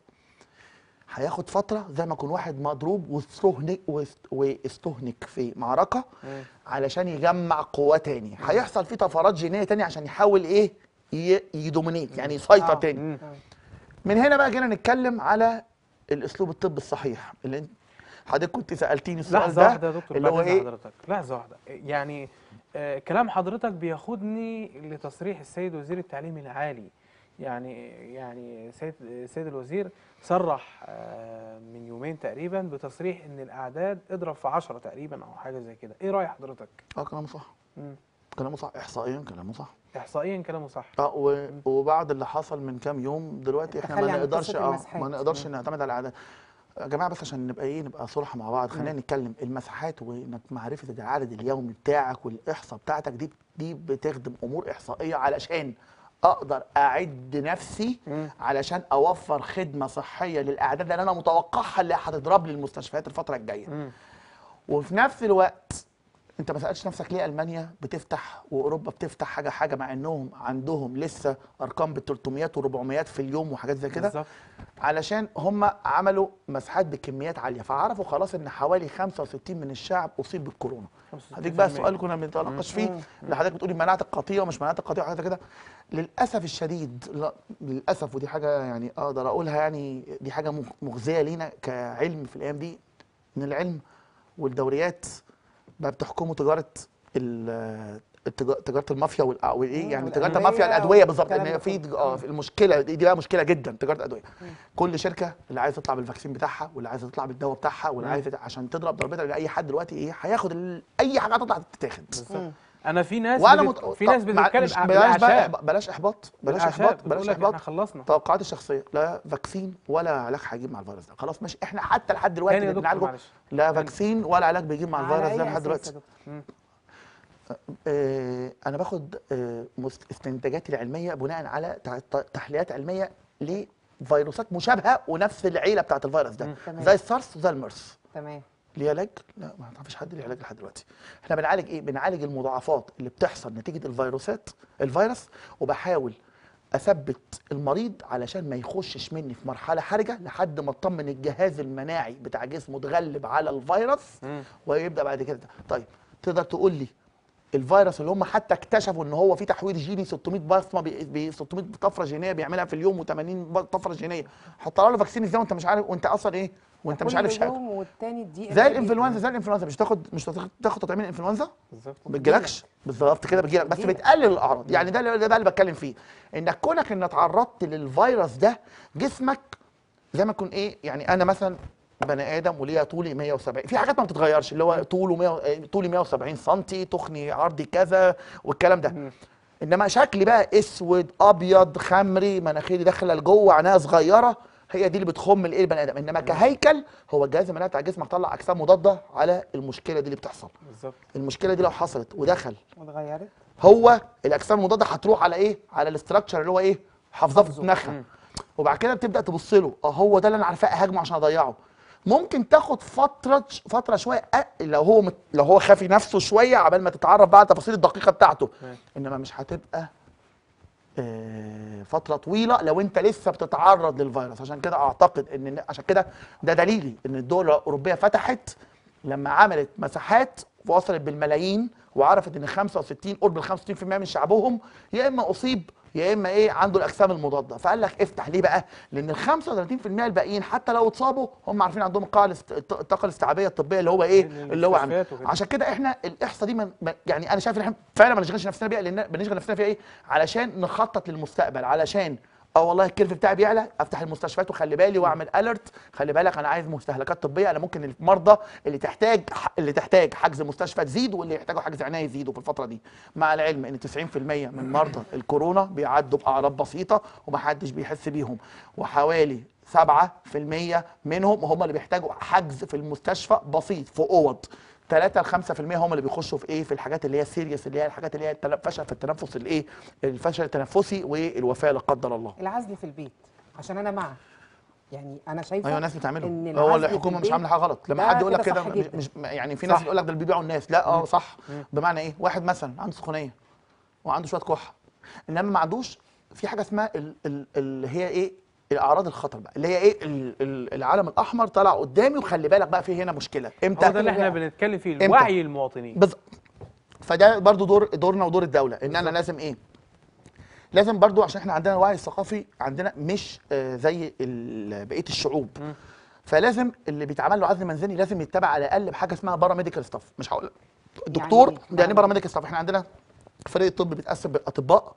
Speaker 2: هياخد فتره زي ما يكون واحد مضروب واستهنك واست- واستهنك في معركه
Speaker 1: مم.
Speaker 2: علشان يجمع قوه تاني هيحصل فيه طفرات جينيه تانية عشان يحاول ايه ي- يدومينيت يعني يسيطر
Speaker 3: آه.
Speaker 2: تاني
Speaker 1: مم.
Speaker 2: من هنا بقى جينا نتكلم على الاسلوب الطبي الصحيح اللي انت حضرتك كنت سالتيني السؤال
Speaker 1: لحظه
Speaker 2: ده
Speaker 1: واحده يا دكتور
Speaker 2: اللي هو
Speaker 1: بعد إذن
Speaker 2: ايه
Speaker 1: حضرتك لحظه واحده يعني آه كلام حضرتك بياخدني لتصريح السيد وزير التعليم العالي يعني يعني سيد سيد الوزير صرح آه من يومين تقريبا بتصريح ان الاعداد اضرب في 10 تقريبا او حاجه زي كده ايه راي حضرتك
Speaker 2: اه كلامه صح
Speaker 1: مم.
Speaker 2: كلامه صح احصائيا كلامه صح
Speaker 1: احصائيا كلامه صح
Speaker 2: اه و- وبعد اللي حصل من كام يوم دلوقتي احنا
Speaker 3: التخلي
Speaker 2: ما
Speaker 3: عن
Speaker 2: نقدرش
Speaker 3: قصة
Speaker 2: اه
Speaker 3: المساحات.
Speaker 2: ما نقدرش نعتمد على العدد يا جماعه بس عشان نبقى ايه نبقى صراحه مع بعض خلينا نتكلم المساحات وانك معرفه العدد اليومي بتاعك والاحصاء بتاعتك دي دي بتخدم امور احصائيه علشان اقدر اعد نفسي
Speaker 1: مم.
Speaker 2: علشان اوفر خدمه صحيه للاعداد اللي انا متوقعها اللي هتضرب لي المستشفيات الفتره الجايه
Speaker 1: مم.
Speaker 2: وفي نفس الوقت انت ما سالتش نفسك ليه المانيا بتفتح واوروبا بتفتح حاجه حاجه مع انهم عندهم لسه ارقام بال 300 و400 في اليوم وحاجات زي كده
Speaker 1: بالظبط
Speaker 2: علشان هم عملوا مساحات بكميات عاليه فعرفوا خلاص ان حوالي 65 من الشعب اصيب بالكورونا
Speaker 1: 65%.
Speaker 2: هديك بقى السؤال اللي كنا بنتناقش فيه اللي حضرتك بتقولي مناعه القطيع ومش مناعه القطيع وحاجات زي كده للاسف الشديد لا للاسف ودي حاجه يعني اقدر اقولها يعني دي حاجه مخ- مخزيه لينا كعلم في الايام دي ان العلم والدوريات بقى بتحكموا تجاره ال- التجا- تجاره المافيا والأ- والايه
Speaker 3: مم،
Speaker 2: يعني تجاره
Speaker 3: والأدوية
Speaker 2: المافيا الادويه بالظبط
Speaker 3: والكلام
Speaker 2: ان
Speaker 3: ده
Speaker 2: هي في
Speaker 3: كله.
Speaker 2: اه في المشكله دي, دي بقى مشكله جدا تجاره الادويه كل شركه اللي عايزه تطلع بالفاكسين بتاعها واللي عايزه تطلع بالدواء بتاعها واللي
Speaker 1: مم.
Speaker 2: عايزه عشان تضرب ضربتها لاي حد دلوقتي ايه هياخد ال- اي حاجه هتطلع تتاخد
Speaker 1: بالظبط انا في ناس
Speaker 2: وانا
Speaker 1: بتت...
Speaker 2: مت...
Speaker 1: في ناس
Speaker 2: طب مع-
Speaker 1: بتتكلم
Speaker 2: مش-
Speaker 1: عن
Speaker 2: بلاش بقى
Speaker 1: بالأعشاب.
Speaker 2: بلاش احباط بلاش
Speaker 1: بالأعشاب.
Speaker 2: احباط
Speaker 1: بقول
Speaker 2: بلاش
Speaker 1: لك احنا
Speaker 2: احباط
Speaker 1: خلصنا
Speaker 2: توقعاتي الشخصيه لا فاكسين ولا علاج هيجيب مع الفيروس ده خلاص ماشي احنا حتى لحد دلوقتي
Speaker 1: تاني يا
Speaker 2: اللي
Speaker 1: دكتور
Speaker 2: بنعالجه
Speaker 1: معلش
Speaker 2: لا
Speaker 1: تاني.
Speaker 2: فاكسين ولا علاج بيجيب مع
Speaker 3: على
Speaker 2: الفيروس
Speaker 3: أي
Speaker 2: ده لحد
Speaker 3: أساس
Speaker 2: دلوقتي
Speaker 3: يا دكتور؟
Speaker 2: آه، انا باخد آه، مست- استنتاجاتي العلميه بناء على تع- ت- تحليلات علميه لفيروسات مشابهه ونفس العيله بتاعت الفيروس ده
Speaker 3: تمام.
Speaker 2: زي السارس وزي المرس
Speaker 3: تمام
Speaker 2: ليه علاج؟ لا ما فيش حد ليه علاج لحد دلوقتي. احنا بنعالج ايه؟ بنعالج المضاعفات اللي بتحصل نتيجه الفيروسات الفيروس وبحاول اثبت المريض علشان ما يخشش مني في مرحله حرجه لحد ما اطمن الجهاز المناعي بتاع جسمه اتغلب على الفيروس
Speaker 1: مم.
Speaker 2: ويبدا بعد كده طيب تقدر تقول لي الفيروس اللي هم حتى اكتشفوا ان هو في تحويل جيني 600 بصمه ب ب- 600 طفره جينيه بيعملها في اليوم و80 طفره جينيه حط له فاكسين ازاي وانت مش عارف وانت اصلا ايه وانت مش
Speaker 3: كل
Speaker 2: عارف شهاده
Speaker 3: يوم والتاني الدقيقه
Speaker 2: زي الانفلونزا زي الانفلونزا مش تاخد مش تاخد تاخد تطعيم الانفلونزا
Speaker 1: بالظبط
Speaker 2: ما بتجيلكش بالظبط كده بتجيلك بس
Speaker 3: بتجيلك.
Speaker 2: بتقلل الاعراض يعني ده اللي- ده اللي بتكلم فيه انك كونك ان اتعرضت للفيروس ده جسمك زي ما يكون ايه يعني انا مثلا بني ادم وليا طولي 170 في حاجات ما بتتغيرش اللي هو طوله 100 طولي 170 سم تخني عرضي كذا والكلام ده انما شكلي بقى اسود ابيض خمري مناخيري داخله لجوه عينيا صغيره هي دي اللي بتخم الايه البني ادم انما كهيكل هو الجهاز المناعي بتاع جسمك طلع اجسام مضاده على المشكله دي اللي بتحصل
Speaker 1: بالظبط
Speaker 2: المشكله دي لو حصلت ودخل
Speaker 3: واتغيرت
Speaker 2: هو الاجسام المضاده هتروح على ايه على الاستراكشر اللي هو ايه حافظاه في
Speaker 3: حافظه.
Speaker 2: دماغها وبعد كده بتبدا تبص له اه هو ده اللي انا عارفاه اهاجمه عشان اضيعه ممكن تاخد فتره فتره شويه أ- لو هو مت... لو هو خافي نفسه شويه عبال ما تتعرف بقى على التفاصيل الدقيقه بتاعته
Speaker 1: تمام.
Speaker 2: انما مش هتبقى آه، فتره طويله لو انت لسه بتتعرض للفيروس عشان كده اعتقد ان عشان كده ده دليلي ان الدول الاوروبيه فتحت لما عملت مساحات وصلت بالملايين وعرفت ان 65 قرب ال 65% من شعبهم يا اما اصيب يا اما ايه عنده الاجسام المضاده فقال لك افتح ليه بقى لان ال 35% الباقيين حتى لو اتصابوا هم عارفين عندهم القاعده الاست- الطاقه الاستيعابيه الطبيه اللي هو ايه اللي هو عامل
Speaker 1: المستشفيات وكده.
Speaker 2: عشان كده احنا الاحصاء دي من من- يعني انا شايف ان احنا فعلا ما نشغلش نفسنا بيها لان بنشغل نفسنا فيها ايه علشان نخطط للمستقبل علشان اه والله الكيرف بتاعي بيعلى افتح المستشفيات وخلي بالي واعمل اليرت خلي بالك انا عايز مستهلكات طبيه انا ممكن المرضى اللي تحتاج اللي تحتاج حجز مستشفى تزيد واللي يحتاجوا حجز عنايه يزيدوا في الفتره دي مع العلم ان 90% من مرضى الكورونا بيعدوا باعراض بسيطه ومحدش بيحس بيهم وحوالي 7% منهم هم اللي بيحتاجوا حجز في المستشفى بسيط في اوض 3 ل 5% هم اللي بيخشوا في ايه في الحاجات اللي هي سيريس اللي هي الحاجات اللي هي التل- فشل في التنفس الايه الفشل التنفسي والوفاه لا قدر الله
Speaker 3: العزل في البيت عشان انا مع يعني انا شايفه
Speaker 2: ايوه الناس بتعمله
Speaker 3: إن
Speaker 2: هو
Speaker 3: العزل في
Speaker 2: الحكومه مش
Speaker 3: البيت
Speaker 2: عامله حاجه غلط لما
Speaker 3: ده
Speaker 2: حد يقول لك
Speaker 3: كده
Speaker 2: كده
Speaker 3: صح
Speaker 2: مش,
Speaker 3: جدا.
Speaker 2: مش يعني في ناس
Speaker 1: صح.
Speaker 2: يقول لك ده اللي بيبيعوا الناس لا اه صح بمعنى ايه واحد مثلا عنده سخونيه وعنده شويه كحه انما ما عندوش في حاجه اسمها ال- ال- اللي هي ايه الاعراض الخطر بقى اللي هي ايه ال- ال- العلم الاحمر طلع قدامي وخلي بالك بقى في هنا مشكله امتى
Speaker 1: هو ده اللي احنا بنتكلم فيه
Speaker 2: إمتى؟
Speaker 1: وعي المواطنين
Speaker 2: بالظبط فده برضو دور دورنا ودور الدوله ان انا لازم ايه لازم برضو عشان احنا عندنا الوعي الثقافي عندنا مش آه، زي ال- بقيه الشعوب فلازم اللي بيتعمل له عزل منزلي لازم يتبع على الاقل بحاجه اسمها بارا ميديكال ستاف مش هقول الدكتور
Speaker 3: إيه؟
Speaker 2: ده يعني بارا ميديكال ستاف احنا عندنا فريق الطب بيتقسم باطباء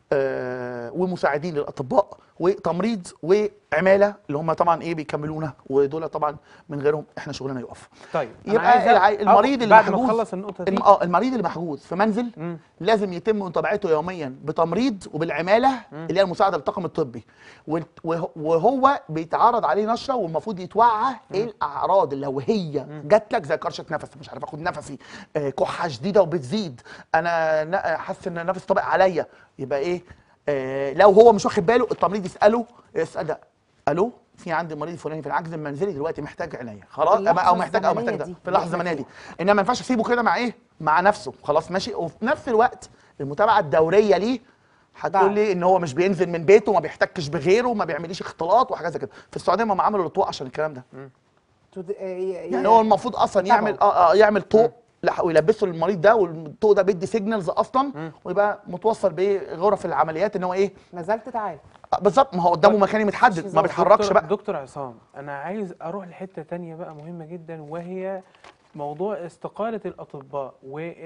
Speaker 2: آه ومساعدين للاطباء وتمريض وعماله اللي هم طبعا ايه بيكملونا ودول طبعا من غيرهم احنا شغلنا يقف
Speaker 1: طيب أنا
Speaker 2: يبقى
Speaker 1: عايز أ-
Speaker 2: الع- المريض
Speaker 1: أه،
Speaker 2: اللي
Speaker 1: بعد ما
Speaker 2: محجوز
Speaker 1: تخلص النقطه دي
Speaker 2: الم- اه المريض اللي محجوز في منزل
Speaker 1: مم.
Speaker 2: لازم يتم متابعته يوميا بتمريض وبالعماله اللي هي المساعده للطاقم الطبي وال- وه- وهو بيتعرض عليه نشره والمفروض يتوعى ايه الاعراض اللي لو هي جات لك زي كرشه نفس مش عارف اخد نفسي آه، كحه شديده وبتزيد انا ن- حاسس ان نفس طابق عليا يبقى ايه آه لو هو مش واخد باله التمريض يساله يسال ده الو في عندي مريض فلاني في العجز المنزلي دلوقتي محتاج عناية خلاص
Speaker 3: اللحظة
Speaker 2: او محتاج او
Speaker 3: الزمنية
Speaker 2: محتاج ده
Speaker 3: دي
Speaker 2: في اللحظه
Speaker 3: اللي إحنا
Speaker 2: الزمنيه دي انما ما ينفعش اسيبه كده مع ايه مع نفسه خلاص ماشي وفي نفس الوقت المتابعه الدوريه ليه هتقول
Speaker 3: بعد.
Speaker 2: لي ان هو مش بينزل من بيته وما بيحتكش بغيره وما بيعمليش اختلاط وحاجات زي كده في السعوديه هم عملوا الطوق عشان الكلام ده
Speaker 3: تد- آه، ي-
Speaker 2: يعني هو المفروض اصلا
Speaker 3: يتابعوا.
Speaker 2: يعمل اه اه يعمل طوق لح- ويلبسه للمريض ده والطوق ده بيدي سيجنالز اصلا ويبقى متوصل بغرف العمليات ان هو ايه
Speaker 3: نزلت تعال
Speaker 2: آه، بالظبط ما هو قدامه مكان متحدد ما
Speaker 3: هزار.
Speaker 2: بيتحركش
Speaker 1: دكتور
Speaker 2: بقى
Speaker 1: دكتور عصام انا عايز اروح لحته تانية بقى مهمه جدا وهي موضوع استقاله الاطباء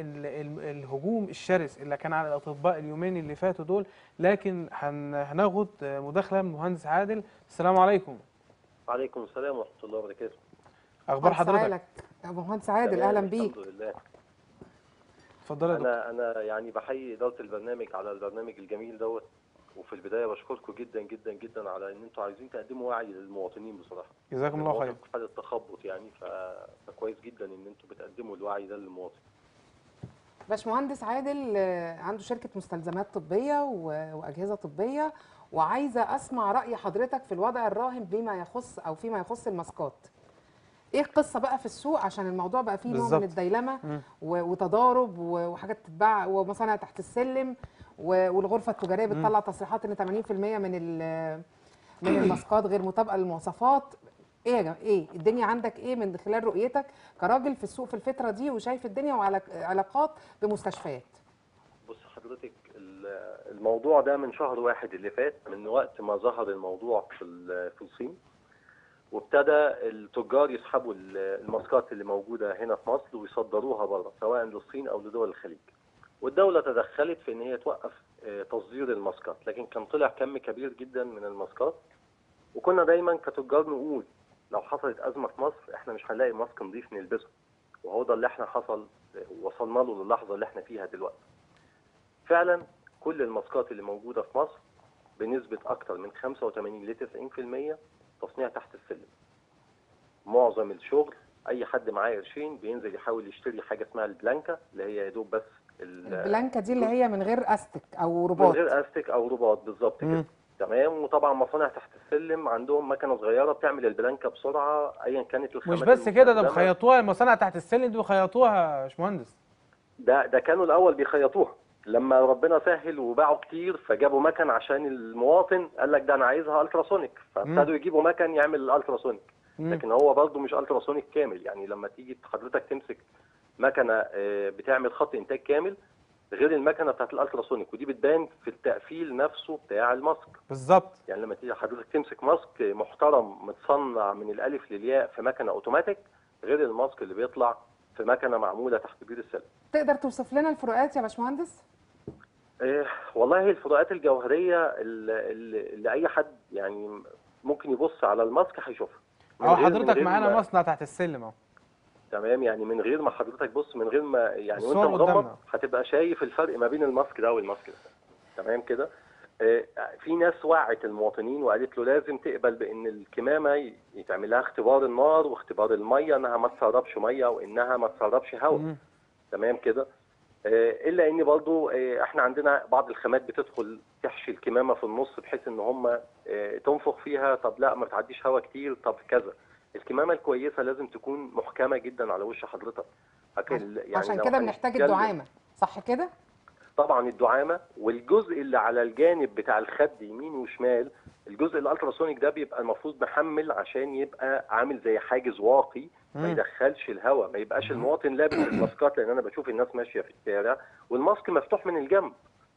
Speaker 1: والهجوم الشرس اللي كان على الاطباء اليومين اللي فاتوا دول لكن هن- هناخد مداخله من المهندس عادل السلام عليكم
Speaker 4: وعليكم السلام ورحمة الله وبركاته
Speaker 1: اخبار
Speaker 3: مهندس
Speaker 1: حضرتك
Speaker 3: عادل. يا مهندس عادل
Speaker 4: تمام،
Speaker 3: اهلا بيك
Speaker 4: الحمد لله
Speaker 1: اتفضلي يا دكتور
Speaker 4: انا انا يعني بحيي اداره البرنامج على البرنامج الجميل دوت وفي البدايه بشكركم جدا جدا جدا على ان انتوا عايزين تقدموا وعي للمواطنين بصراحه
Speaker 1: جزاكم الله خير
Speaker 4: المواطن في حاله تخبط يعني ف... فكويس جدا ان انتوا بتقدموا الوعي ده للمواطن
Speaker 3: باشمهندس عادل آه، عنده شركه مستلزمات طبيه و- واجهزه طبيه وعايزه اسمع راي حضرتك في الوضع الراهن بما يخص او فيما يخص الماسكات ايه القصه بقى في السوق عشان الموضوع بقى فيه نوع
Speaker 1: بالظبط.
Speaker 3: من الديلمه
Speaker 1: مم.
Speaker 3: و- وتضارب و- وحاجات تتباع ومصانع تحت السلم و- والغرفه التجاريه بتطلع تصريحات ان 80% من ال- من الماسكات غير مطابقه للمواصفات ايه يا جماعه ايه الدنيا عندك ايه من خلال رؤيتك كراجل في السوق في الفتره دي وشايف الدنيا وعلاقات بمستشفيات
Speaker 4: بص حضرتك ال- الموضوع ده من شهر واحد اللي فات من وقت ما ظهر الموضوع في ال- في الصين وابتدى التجار يسحبوا ال- الماسكات اللي موجوده هنا في مصر ويصدروها بره سواء للصين او لدول الخليج والدوله تدخلت في ان هي توقف آه، تصدير الماسكات لكن كان طلع كم كبير جدا من الماسكات وكنا دايما كتجار نقول لو حصلت ازمه في مصر احنا مش هنلاقي ماسك نظيف نلبسه وهو ده اللي احنا حصل وصلنا له للحظه اللي احنا فيها دلوقتي فعلا كل الماسكات اللي موجوده في مصر بنسبه اكتر من 85 ل 90% تصنيع تحت السلم. معظم الشغل اي حد معاه قرشين بينزل يحاول يشتري حاجه اسمها البلانكا اللي هي يا دوب بس ال-
Speaker 3: البلانكا دي اللي هي من غير استك او
Speaker 4: من
Speaker 3: رباط
Speaker 4: غير استك او رباط بالظبط
Speaker 1: مم.
Speaker 4: كده تمام وطبعا مصانع تحت السلم عندهم مكنه صغيره بتعمل البلانكا بسرعه ايا كانت الخامات
Speaker 1: مش بس كده ده
Speaker 4: المستخدمة.
Speaker 1: بيخيطوها المصانع تحت السلم دي بيخيطوها يا باشمهندس
Speaker 4: ده ده كانوا الاول بيخيطوها لما ربنا سهل وباعوا كتير فجابوا مكن عشان المواطن قال لك ده انا عايزها التراسونيك فابتدوا يجيبوا مكن يعمل الالتراسونيك
Speaker 1: مم.
Speaker 4: لكن هو برضه مش التراسونيك كامل يعني لما تيجي حضرتك تمسك مكنه آه، بتعمل خط انتاج كامل غير المكنه بتاعت الالتراسونيك ودي بتبان في التقفيل نفسه بتاع الماسك
Speaker 1: بالظبط
Speaker 4: يعني لما تيجي حضرتك تمسك ماسك محترم متصنع من الالف للياء في مكنه اوتوماتيك غير الماسك اللي بيطلع في مكنه معموله تحت بير السلم
Speaker 3: تقدر توصف لنا الفروقات يا باشمهندس
Speaker 4: إيه والله الفروقات الجوهريه اللي, اللي اللي اي حد يعني ممكن يبص على الماسك هيشوفها من
Speaker 1: اهو
Speaker 4: غير- من
Speaker 1: حضرتك
Speaker 4: غير
Speaker 1: معانا
Speaker 4: ما-
Speaker 1: مصنع تحت السلم اهو
Speaker 4: تمام يعني من غير ما حضرتك بص من غير ما يعني
Speaker 1: الصور
Speaker 4: وانت مغمض
Speaker 1: قدامنا.
Speaker 4: هتبقى شايف الفرق ما بين الماسك ده والماسك ده تمام كده آه، في ناس وعت المواطنين وقالت له لازم تقبل بان الكمامه ي- يتعمل لها اختبار النار واختبار الميه انها ما تسربش ميه وانها ما تسربش هواء
Speaker 1: مم.
Speaker 4: تمام كده آه، الا ان برضو آه، احنا عندنا بعض الخامات بتدخل تحشي الكمامه في النص بحيث ان هم آه، تنفخ فيها طب لا ما بتعديش هواء كتير طب كذا الكمامه الكويسه لازم تكون محكمه جدا على وش حضرتك لكن يعني
Speaker 3: عشان
Speaker 4: لو
Speaker 3: كده بنحتاج
Speaker 4: هنتكلم-
Speaker 3: الدعامه صح كده
Speaker 4: طبعا الدعامه والجزء اللي على الجانب بتاع الخد يمين وشمال الجزء الالتراسونيك ده بيبقى المفروض محمل عشان يبقى عامل زي حاجز واقي ما
Speaker 1: مم.
Speaker 4: يدخلش الهواء ما يبقاش المواطن لابس الماسكات لان انا بشوف الناس ماشيه في الشارع والماسك مفتوح من الجنب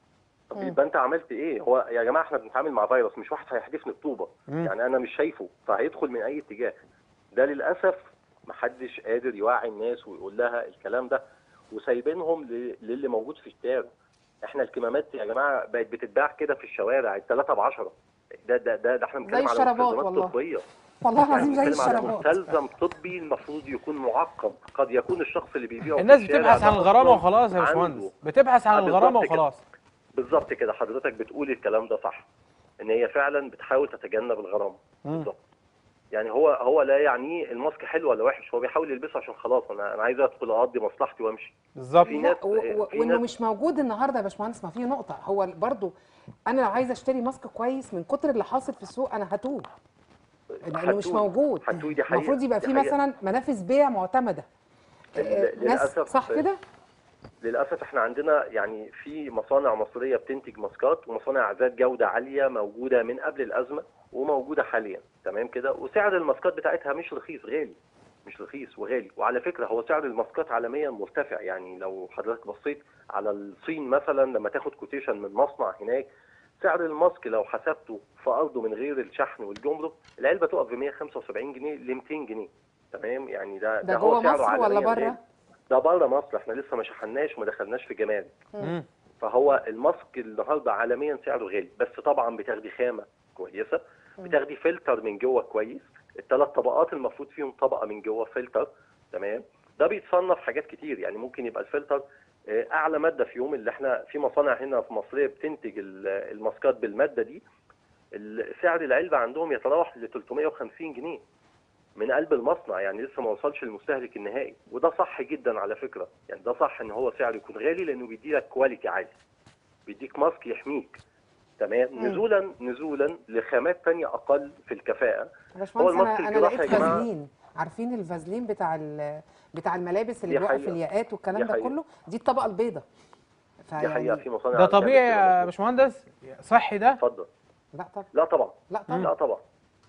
Speaker 4: طب
Speaker 3: مم.
Speaker 4: يبقى انت عملت ايه هو يا جماعه احنا بنتعامل مع فيروس مش واحد هيحدفني بطوبه
Speaker 1: مم.
Speaker 4: يعني انا مش شايفه فهيدخل من اي اتجاه ده للاسف محدش قادر يوعي الناس ويقول لها الكلام ده وسايبينهم ل- للي موجود في الشارع احنا الكمامات يا جماعه بقت بتتباع كده في الشوارع الثلاثه ب 10 ده ده ده, ده احنا بنتكلم على
Speaker 3: الشرابات
Speaker 4: مستلزمات
Speaker 3: والله.
Speaker 4: طبيه
Speaker 3: والله
Speaker 4: يعني
Speaker 3: العظيم زي
Speaker 4: بنتكلم على
Speaker 3: الشرابات
Speaker 4: مستلزم طبي المفروض يكون معقم قد يكون الشخص اللي بيبيعه في
Speaker 1: الناس
Speaker 4: الشارع
Speaker 1: بتبحث
Speaker 4: ده
Speaker 1: عن الغرامه
Speaker 4: أصلاً
Speaker 1: وخلاص يا
Speaker 4: عنده.
Speaker 1: باشمهندس بتبحث عن
Speaker 4: آه،
Speaker 1: الغرامه
Speaker 4: بالظبط كده.
Speaker 1: وخلاص
Speaker 4: بالظبط كده حضرتك بتقول الكلام ده صح ان هي فعلا بتحاول تتجنب الغرامه
Speaker 1: مم.
Speaker 4: بالظبط يعني هو هو لا يعنيه الماسك حلو ولا وحش هو بيحاول يلبسه عشان خلاص انا انا عايز ادخل اقضي مصلحتي وامشي
Speaker 1: بالظبط
Speaker 4: في
Speaker 3: لا
Speaker 4: ناس-
Speaker 3: و- و-
Speaker 4: في
Speaker 3: وانه
Speaker 4: ناس-
Speaker 3: مش موجود النهارده يا باشمهندس ما في نقطه هو برضو انا لو عايزه اشتري ماسك كويس من كتر اللي حاصل في السوق انا هتوه لانه مش
Speaker 4: هتوه.
Speaker 3: موجود
Speaker 4: هتوه دي حقيقة.
Speaker 3: المفروض يبقى
Speaker 4: دي
Speaker 3: في
Speaker 4: حقيقة.
Speaker 3: مثلا منافذ بيع معتمده
Speaker 4: ال-
Speaker 3: آه، ناس
Speaker 4: للأسف-
Speaker 3: صح كده
Speaker 4: للاسف احنا عندنا يعني في مصانع مصريه بتنتج ماسكات ومصانع ذات جوده عاليه موجوده من قبل الازمه وموجوده حاليا تمام كده وسعر الماسكات بتاعتها مش رخيص غالي مش رخيص وغالي وعلى فكره هو سعر الماسكات عالميا مرتفع يعني لو حضرتك بصيت على الصين مثلا لما تاخد كوتيشن من مصنع هناك سعر الماسك لو حسبته في ارضه من غير الشحن والجمرك العلبه تقف ب 175 جنيه ل 200 جنيه تمام يعني ده
Speaker 3: ده
Speaker 4: هو
Speaker 3: جوه
Speaker 4: سعره
Speaker 3: مصر ولا
Speaker 4: عالمياً
Speaker 3: بره؟
Speaker 4: غالي. ده بره مصر احنا لسه ما شحناش وما دخلناش في جمال
Speaker 1: مم.
Speaker 4: فهو الماسك النهارده عالميا سعره غالي بس طبعا بتاخدي خامه كويسه بتاخدي فلتر من جوه كويس الثلاث طبقات المفروض فيهم طبقه من جوه فلتر تمام ده بيتصنف حاجات كتير يعني ممكن يبقى الفلتر آه، اعلى ماده في يوم اللي احنا في مصانع هنا في مصريه بتنتج ال- الماسكات بالماده دي ال- سعر العلبه عندهم يتراوح ل 350 جنيه من قلب المصنع يعني لسه ما وصلش للمستهلك النهائي وده صح جدا على فكره يعني ده صح ان هو سعره يكون غالي لانه بيدي لك كواليتي عالي بيديك ماسك يحميك تمام
Speaker 3: مم.
Speaker 4: نزولا نزولا لخامات تانية اقل في الكفاءه
Speaker 3: يا باشمهندس
Speaker 4: الماسك
Speaker 3: انا انا
Speaker 4: الجراحي
Speaker 3: لقيت
Speaker 4: يا جماعة-
Speaker 3: فازلين عارفين الفازلين بتاع ال- بتاع الملابس اللي
Speaker 4: دي
Speaker 3: بيوقف
Speaker 4: حقيقة.
Speaker 3: الياقات والكلام
Speaker 4: دي
Speaker 3: ده
Speaker 4: حقيقة.
Speaker 3: كله دي الطبقه البيضاء
Speaker 4: دي حقيقه في مصانع
Speaker 1: ده
Speaker 4: بتعمل
Speaker 1: طبيعي
Speaker 4: كده
Speaker 1: يا
Speaker 4: مظبوط.
Speaker 1: باشمهندس صحي ده
Speaker 4: اتفضل
Speaker 3: لا طبعا
Speaker 4: لا طبعا
Speaker 3: لا طبعا
Speaker 4: لا طبعا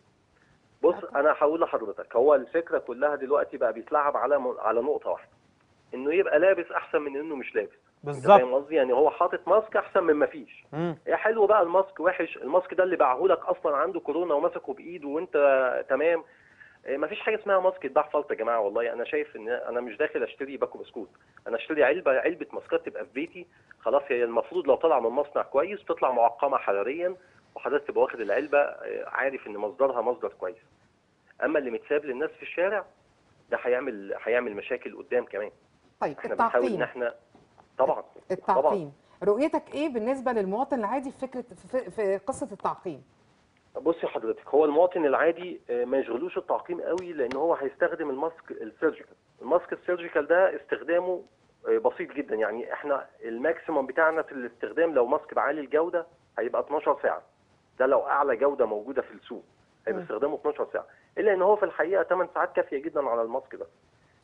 Speaker 4: بص انا هقول لحضرتك هو الفكره كلها دلوقتي بقى بيتلعب على م... على نقطه واحده انه يبقى لابس احسن من انه مش لابس انت
Speaker 1: بالظبط
Speaker 4: فاهم قصدي يعني هو حاطط ماسك احسن من ما فيش
Speaker 1: مم.
Speaker 4: يا حلو بقى الماسك وحش الماسك ده اللي باعهولك اصلا عنده كورونا ومسكه بايده وانت تمام إيه، مفيش حاجه اسمها ماسك يتباع فلط يا جماعه والله انا شايف ان انا مش داخل اشتري باكو بسكوت انا اشتري علبه علبه ماسكات تبقى في بيتي خلاص هي المفروض لو طالعه من مصنع كويس تطلع معقمه حراريا وحضرتك تبقى واخد العلبه آه، عارف ان مصدرها مصدر كويس اما اللي متساب للناس في الشارع ده هيعمل هيعمل مشاكل قدام كمان
Speaker 3: طيب
Speaker 4: احنا بنحاول ان
Speaker 3: التعقيم
Speaker 4: احنا طبعا
Speaker 3: التعقيم رؤيتك ايه بالنسبه للمواطن العادي في فكره في, في قصه التعقيم
Speaker 4: بصي حضرتك هو المواطن العادي آه، ما يشغلوش التعقيم قوي لان هو هيستخدم الماسك السيرجيكال الماسك السيرجيكال ده استخدامه آه، بسيط جدا يعني احنا الماكسيموم بتاعنا في الاستخدام لو ماسك بعالي الجوده هيبقى 12 ساعه ده لو اعلى جوده موجوده في السوق هيبقى
Speaker 3: مم.
Speaker 4: استخدامه 12 ساعه الا ان هو في الحقيقه 8 ساعات كافيه جدا على الماسك ده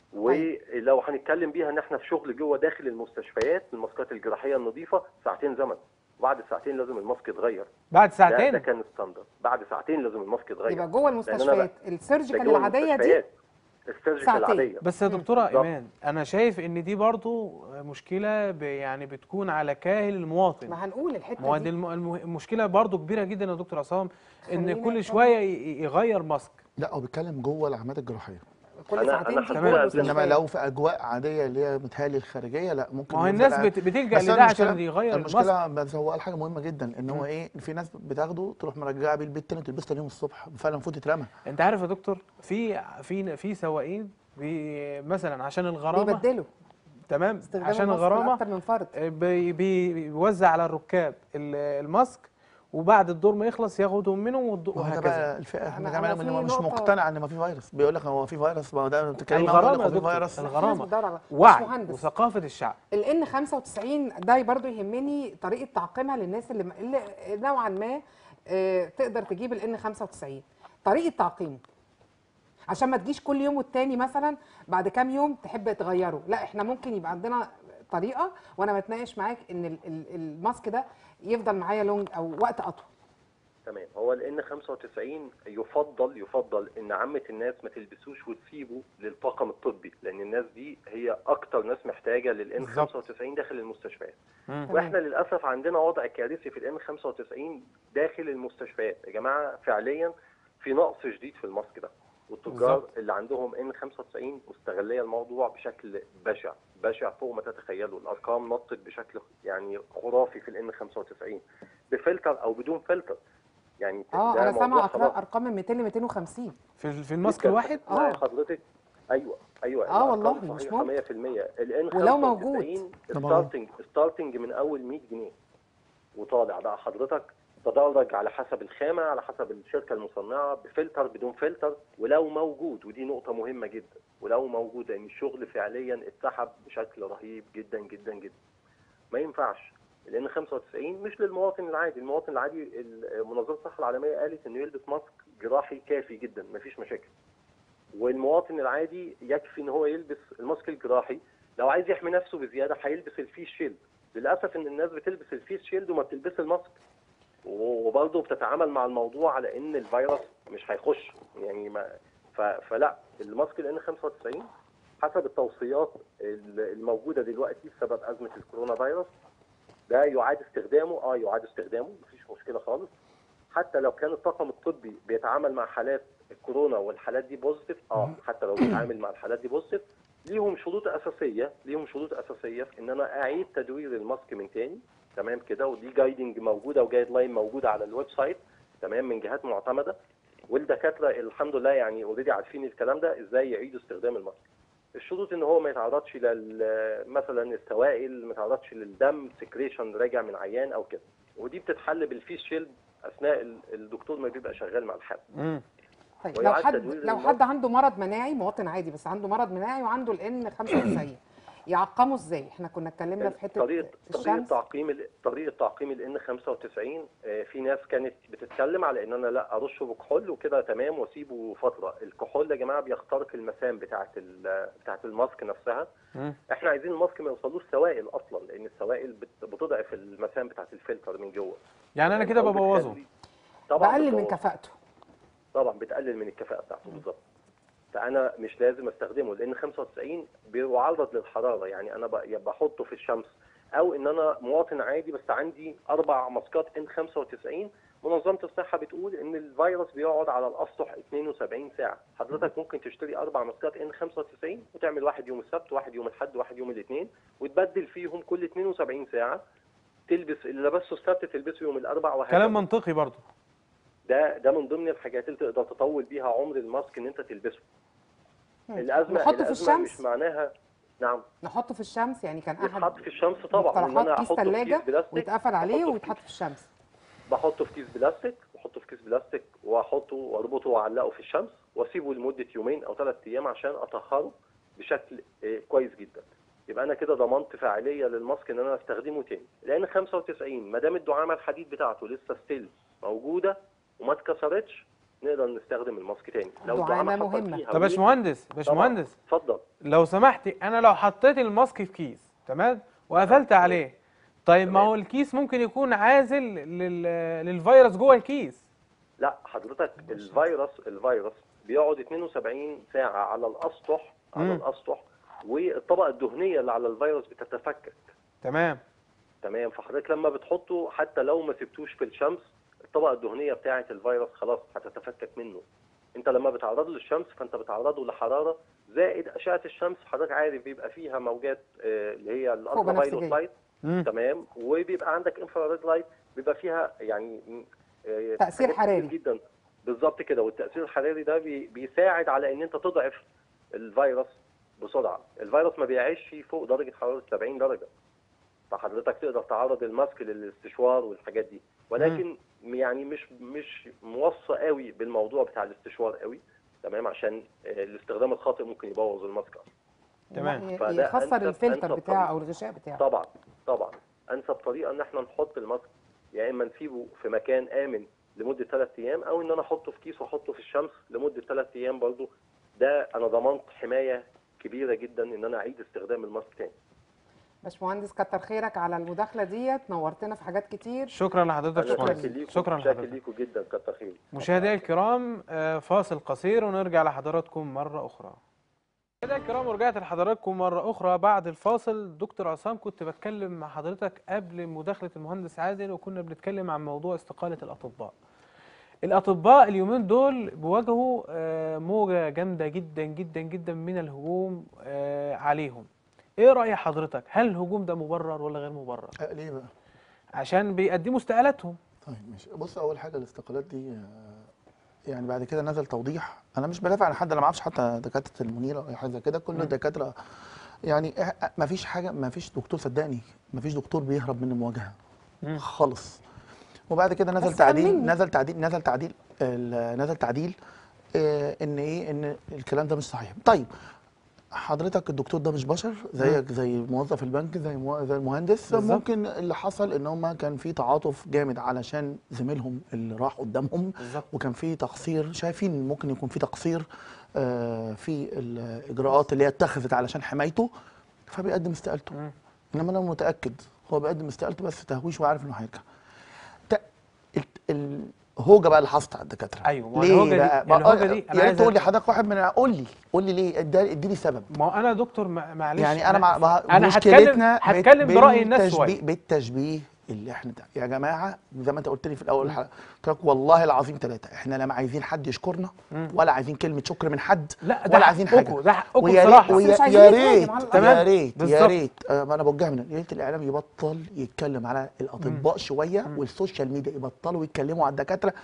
Speaker 4: ولو هنتكلم بيها ان احنا في شغل جوه داخل المستشفيات الماسكات الجراحيه النظيفه ساعتين زمن بعد ساعتين لازم الماسك يتغير
Speaker 1: بعد
Speaker 4: ده, ده
Speaker 1: ساعتين
Speaker 4: كان ستاندرد بعد ساعتين لازم الماسك يتغير
Speaker 3: يبقى جوه
Speaker 4: لأن أنا
Speaker 3: المستشفيات
Speaker 4: ده
Speaker 3: السيرجيكال
Speaker 4: جوه
Speaker 3: العاديه دي
Speaker 4: المستشفيات. السيرجيكال
Speaker 3: ساعتين.
Speaker 4: العاديه
Speaker 1: بس يا دكتوره
Speaker 4: بالظبط.
Speaker 1: ايمان انا شايف ان دي برضو مشكله ب- يعني بتكون على كاهل المواطن
Speaker 3: ما هنقول الحته
Speaker 1: ما هو
Speaker 3: دي
Speaker 1: دي الم- الم- المشكله برضو كبيره جدا يا دكتور عصام
Speaker 3: خلينا
Speaker 1: ان كل
Speaker 3: نتكلم.
Speaker 1: شويه ي- يغير ماسك
Speaker 2: لا هو بيتكلم جوه العمليات الجراحيه
Speaker 3: كل
Speaker 4: أنا-
Speaker 3: ساعتين
Speaker 4: أنا
Speaker 3: دي
Speaker 4: حاسس
Speaker 3: جوه
Speaker 4: إن-
Speaker 2: انما
Speaker 3: المستشفيات
Speaker 2: لو في اجواء عاديه اللي هي متهيألي الخارجيه لا ممكن
Speaker 1: ما هو
Speaker 2: يفضل
Speaker 1: الناس
Speaker 2: قاعد.
Speaker 1: بت- بتلجا
Speaker 2: بس
Speaker 1: لده
Speaker 2: أنا
Speaker 1: عشان
Speaker 2: المشكلة-
Speaker 1: يغير الماسك
Speaker 2: المشكله بس هو قال حاجه مهمه جدا ان هو ايه في ناس بتاخده تروح مرجعه بيه البيت تاني تلبسه تاني يوم الصبح فعلا المفروض يترمى
Speaker 1: انت عارف يا دكتور في في في سواقين بي مثلا عشان الغرامه
Speaker 3: بيبدلوا
Speaker 1: تمام
Speaker 3: استخدام
Speaker 1: عشان
Speaker 3: الماسك
Speaker 1: الغرامه
Speaker 3: اكتر من فرد
Speaker 1: بي بي بيوزع على الركاب ال- الماسك وبعد الدور ما يخلص ياخدهم منهم والد-
Speaker 2: ما هو ده
Speaker 1: وهكذا
Speaker 2: بقى الفئه
Speaker 3: أنا-
Speaker 2: احنا
Speaker 3: أنا
Speaker 2: كمان
Speaker 3: في
Speaker 2: من هو مش
Speaker 3: نقطة-
Speaker 2: مقتنع ان ما في فيروس بيقول لك هو في فيروس ما هو ده بتتكلم معاه
Speaker 1: الغرامه
Speaker 2: بيقول
Speaker 1: يا
Speaker 2: لك هو في
Speaker 1: دكتور
Speaker 2: فيروس
Speaker 1: الغرامه
Speaker 3: بتدور على
Speaker 1: وعي
Speaker 3: باشمهندس.
Speaker 1: وثقافه الشعب
Speaker 3: ال N 95 ده برضو يهمني طريقه تعقيمها للناس اللي, اللي نوعا ما آه، تقدر تجيب ال N 95 طريقه تعقيمه عشان ما تجيش كل يوم والتاني مثلا بعد كام يوم تحب تغيره لا احنا ممكن يبقى عندنا طريقه وانا بتناقش معاك ان ال- ال- الماسك ده يفضل معايا لونج او وقت اطول
Speaker 4: تمام هو ال N95 يفضل يفضل ان عامه الناس ما تلبسوش وتسيبه للطاقم الطبي لان الناس دي هي اكتر ناس محتاجه لل N95 داخل المستشفيات
Speaker 1: مم.
Speaker 4: واحنا للاسف عندنا وضع كارثي في ال N95 داخل المستشفيات يا جماعه فعليا في نقص شديد في الماسك ده والتجار
Speaker 1: بالظبط.
Speaker 4: اللي عندهم N95 مستغليه الموضوع بشكل بشع بشع فوق ما تتخيلوا الارقام نطت بشكل يعني خرافي في ال N95 بفلتر او بدون فلتر يعني
Speaker 3: اه
Speaker 4: ده
Speaker 3: انا
Speaker 4: موضوع
Speaker 3: سامعه
Speaker 4: خلاص.
Speaker 3: أرقام- ارقام من 200 ل 250
Speaker 1: في ال- في الماسك
Speaker 4: جداً.
Speaker 1: الواحد
Speaker 4: لا
Speaker 3: آه.
Speaker 4: حضرتك ايوه ايوه
Speaker 3: آه
Speaker 4: الأرقام
Speaker 3: والله، مش
Speaker 4: صحيحة
Speaker 3: ممكن.
Speaker 4: 100% الان
Speaker 3: ولو موجود.
Speaker 4: ستارتنج ستارتنج من اول 100 جنيه وطالع بقى حضرتك تدرج على حسب الخامه على حسب الشركه المصنعه بفلتر بدون فلتر ولو موجود ودي نقطه مهمه جدا ولو موجود ان الشغل فعليا اتسحب بشكل رهيب جدا جدا جدا ما ينفعش لان 95 مش للمواطن العادي المواطن العادي ال- منظمه الصحه العالميه قالت انه يلبس ماسك جراحي كافي جدا مفيش مشاكل والمواطن العادي يكفي ان هو يلبس الماسك الجراحي لو عايز يحمي نفسه بزياده هيلبس الفيس شيلد للاسف ان الناس بتلبس الفيس شيلد وما بتلبس الماسك وبرضه بتتعامل مع الموضوع على ان الفيروس مش هيخش يعني ما ف- فلا الماسك ال N95 حسب التوصيات ال- الموجوده دلوقتي بسبب ازمه الكورونا فيروس ده يعاد استخدامه اه يعاد استخدامه مفيش مشكله خالص حتى لو كان الطاقم الطبي بيتعامل مع حالات الكورونا والحالات دي بوزيتيف اه حتى لو بيتعامل مع الحالات دي بوزيتيف ليهم شروط اساسيه ليهم شروط اساسيه في ان انا اعيد تدوير الماسك من تاني تمام كده ودي جايدنج موجوده وجايد لاين موجوده على الويب سايت تمام من جهات معتمده والدكاتره الحمد لله يعني اوريدي عارفين الكلام ده ازاي يعيدوا استخدام الماسك الشروط ان هو ما يتعرضش لل مثلا السوائل ما يتعرضش للدم سكريشن راجع من عيان او كده ودي بتتحل بالفيس شيلد اثناء ال- الدكتور ما بيبقى شغال مع الحالة
Speaker 1: مم.
Speaker 3: طيب لو
Speaker 4: ويعاد
Speaker 3: حد
Speaker 4: تدوير
Speaker 3: لو
Speaker 4: المرض.
Speaker 3: حد عنده مرض مناعي مواطن عادي بس عنده مرض مناعي وعنده الان 95 يعقمه ازاي احنا كنا اتكلمنا في حته
Speaker 4: طريقه طريقه
Speaker 3: الشمس
Speaker 4: تعقيم ال- طريقه تعقيم الان 95 آه، في ناس كانت بتتكلم على ان انا لا ارشه بكحول وكده تمام واسيبه فتره الكحول يا جماعه بيخترق المسام بتاعه ال- بتاعه الماسك نفسها
Speaker 1: مم.
Speaker 4: احنا عايزين الماسك ما يوصلوش سوائل اصلا لان السوائل بت- بتضعف المسام بتاعه الفلتر من جوه
Speaker 1: يعني انا كده
Speaker 4: أو
Speaker 1: ببوظه
Speaker 4: بتخلي- طبعا
Speaker 3: بقلل من
Speaker 4: بتبوظ.
Speaker 3: كفاءته
Speaker 4: طبعا بتقلل من الكفاءه بتاعته بالظبط فانا مش لازم استخدمه لان 95 بيعرض للحراره يعني انا ب- يا بحطه في الشمس او ان انا مواطن عادي بس عندي اربع ماسكات ان 95 منظمه الصحه بتقول ان الفيروس بيقعد على الاسطح 72 ساعه حضرتك ممكن تشتري اربع ماسكات ان 95 وتعمل واحد يوم السبت واحد يوم الاحد واحد يوم الاثنين وتبدل فيهم كل 72 ساعه تلبس اللي لبسه السبت تلبسه يوم الاربع وهكذا
Speaker 1: كلام منطقي برضه
Speaker 4: ده ده من ضمن الحاجات اللي تقدر تطول بيها عمر الماسك ان انت تلبسه الازمه
Speaker 3: نحطه في
Speaker 4: الازمه
Speaker 3: الشمس
Speaker 4: مش معناها نعم
Speaker 3: نحطه في الشمس يعني كان احد
Speaker 4: يتحط في الشمس طبعا ان انا
Speaker 3: مقترحات كيس
Speaker 4: احطه في
Speaker 3: ثلاجه
Speaker 4: كيس بلاستيك
Speaker 3: ويتقفل عليه
Speaker 4: أحطه في
Speaker 3: ويتحط في الشمس
Speaker 4: بحطه في كيس بلاستيك واحطه في كيس بلاستيك واحطه واربطه واعلقه في الشمس واسيبه لمده يومين او ثلاث ايام عشان اطهره بشكل آه، كويس جدا يبقى انا كده ضمنت فاعليه للماسك ان انا استخدمه تاني لان 95 ما دام الدعامه الحديد بتاعته لسه ستيل موجوده وما اتكسرتش نقدر نستخدم الماسك تاني
Speaker 3: الدعامة
Speaker 4: حصل
Speaker 3: مهمة.
Speaker 4: فيها
Speaker 1: طب
Speaker 4: ويل-
Speaker 1: باشمهندس
Speaker 4: طبعاً.
Speaker 1: باشمهندس
Speaker 4: اتفضل
Speaker 1: لو سمحتي انا لو حطيت الماسك في كيس تمام وقفلت عليه طيب ما
Speaker 4: تمام.
Speaker 1: هو الكيس ممكن يكون عازل لل... للفيروس جوه الكيس
Speaker 4: لا حضرتك الفيروس الفيروس بيقعد 72 ساعة على الأسطح على
Speaker 1: مم.
Speaker 4: الأسطح والطبقة الدهنية اللي على الفيروس بتتفكك
Speaker 1: تمام
Speaker 4: تمام فحضرتك لما بتحطه حتى لو ما سبتوش في الشمس الطبقة الدهنية بتاعة الفيروس خلاص هتتفكك منه انت لما بتعرضه للشمس فانت بتعرضه لحرارة زائد أشعة الشمس حضرتك عارف بيبقى فيها موجات آه، اللي هي الالترا
Speaker 3: بنفسجية.
Speaker 4: فايلوت لايت
Speaker 1: مم.
Speaker 4: تمام وبيبقى عندك انفراريد لايت بيبقى فيها يعني م- آه،
Speaker 3: تأثير
Speaker 4: حاجات كتير
Speaker 3: حراري.
Speaker 4: جدا بالظبط كده والتاثير الحراري ده بي- بيساعد على ان انت تضعف الفيروس بسرعه الفيروس ما بيعيش فوق درجه حراره 70 درجه فحضرتك تقدر تعرض الماسك للاستشوار والحاجات دي ولكن يعني مش مش موصى قوي بالموضوع بتاع الاستشوار قوي تمام عشان آه، الاستخدام الخاطئ ممكن يبوظ الماسك أصلاً.
Speaker 1: تمام.
Speaker 3: ي-
Speaker 4: فده
Speaker 3: يخسر
Speaker 4: أنسب-
Speaker 3: الفلتر
Speaker 4: أنسب
Speaker 3: بتاعه
Speaker 4: طريقة.
Speaker 3: او الغشاء بتاعه
Speaker 4: طبعا طبعا انسب طريقه ان احنا نحط الماسك يا اما نسيبه في مكان امن لمده ثلاث ايام او ان انا احطه في كيس واحطه في الشمس لمده ثلاث ايام برضو ده انا ضمنت حمايه كبيره جدا ان انا اعيد استخدام الماسك تاني
Speaker 3: باشمهندس كتر خيرك على المداخله ديت نورتنا في حاجات كتير
Speaker 1: شكرا لحضرتك يا
Speaker 4: أنا
Speaker 1: باشمهندس
Speaker 4: شاكر ليكم
Speaker 1: شكرا
Speaker 4: شاكر
Speaker 1: لحضرتك
Speaker 4: ليكم جدا كتر خير
Speaker 1: مشاهدينا الكرام آه، فاصل قصير ونرجع لحضراتكم مرة أخرى مشاهدينا الكرام ورجعت لحضراتكم مرة أخرى بعد الفاصل دكتور عصام كنت بتكلم مع حضرتك قبل مداخلة المهندس عادل وكنا بنتكلم عن موضوع استقالة الأطباء الأطباء اليومين دول بيواجهوا آه، موجة جامدة جدا جدا جدا من الهجوم آه، عليهم إيه رأي حضرتك هل الهجوم ده مبرر ولا غير مبرر
Speaker 2: آه، ليه بقى؟
Speaker 1: عشان بيقدموا استقالاتهم
Speaker 2: طيب ماشي بص اول حاجه الاستقالات دي آه، يعني بعد كده نزل توضيح انا مش بدافع عن حد انا ما اعرفش حتى دكاتره المنيره او أي حاجه زي كده كل الدكاتره يعني ما فيش حاجه ما فيش دكتور صدقني ما فيش دكتور بيهرب من المواجهه
Speaker 1: مم.
Speaker 2: خالص وبعد كده نزل
Speaker 3: بس
Speaker 2: تعديل
Speaker 3: طمني.
Speaker 2: نزل تعديل نزل تعديل ال- نزل تعديل آه، ان ايه ان الكلام ده مش صحيح طيب حضرتك الدكتور ده مش بشر زيك زي موظف البنك زي مو... زي المهندس
Speaker 1: بالظبط.
Speaker 2: ممكن اللي حصل ان هم كان في تعاطف جامد علشان زميلهم اللي راح قدامهم
Speaker 1: بالظبط
Speaker 2: وكان في تقصير شايفين ممكن يكون في تقصير آه، في الاجراءات اللي هي اتخذت علشان حمايته فبيقدم استقالته
Speaker 1: مم.
Speaker 2: انما انا متاكد هو بيقدم استقالته بس تهويش وعارف انه هيرجع ت- ال- الهوجه بقى اللي حصلت على الدكاتره
Speaker 1: أيوة، ما هو
Speaker 2: ليه
Speaker 1: الهوجة دي-
Speaker 2: بقى بقى-
Speaker 1: الهوجة دي أنا
Speaker 2: يا
Speaker 1: عايز
Speaker 2: ريت تقول لي
Speaker 1: أ-
Speaker 2: حضرتك واحد من قول لي قول لي ليه ادي- اديني سبب
Speaker 1: ما هو انا دكتور مع- معلش
Speaker 2: يعني انا مع مع-
Speaker 1: انا هتكلم
Speaker 2: مشكلتنا بت-
Speaker 1: هتكلم براي الناس
Speaker 2: بالتشبيه-
Speaker 1: شويه
Speaker 2: بالتشبيه اللي احنا يا جماعه زي ما انت قلت لي في الاول الحلقه قلت لك والله العظيم ثلاثه احنا لا عايزين حد يشكرنا
Speaker 1: مم.
Speaker 2: ولا عايزين كلمه شكر من حد
Speaker 1: لا ده
Speaker 2: ولا عايزين حاجه
Speaker 1: حقكم ده حقكم
Speaker 2: ويا ريت
Speaker 1: بصراحه
Speaker 3: بس
Speaker 2: ويا
Speaker 3: مش عايزين
Speaker 2: يا
Speaker 3: نتهاجم
Speaker 2: ريت
Speaker 3: على
Speaker 2: يا
Speaker 1: تمام.
Speaker 2: ريت يا
Speaker 1: بالظبط.
Speaker 2: ريت آه، ما انا بوجهها من يا ريت الاعلام يبطل يتكلم على الاطباء شويه والسوشيال ميديا يبطلوا يتكلموا على الدكاتره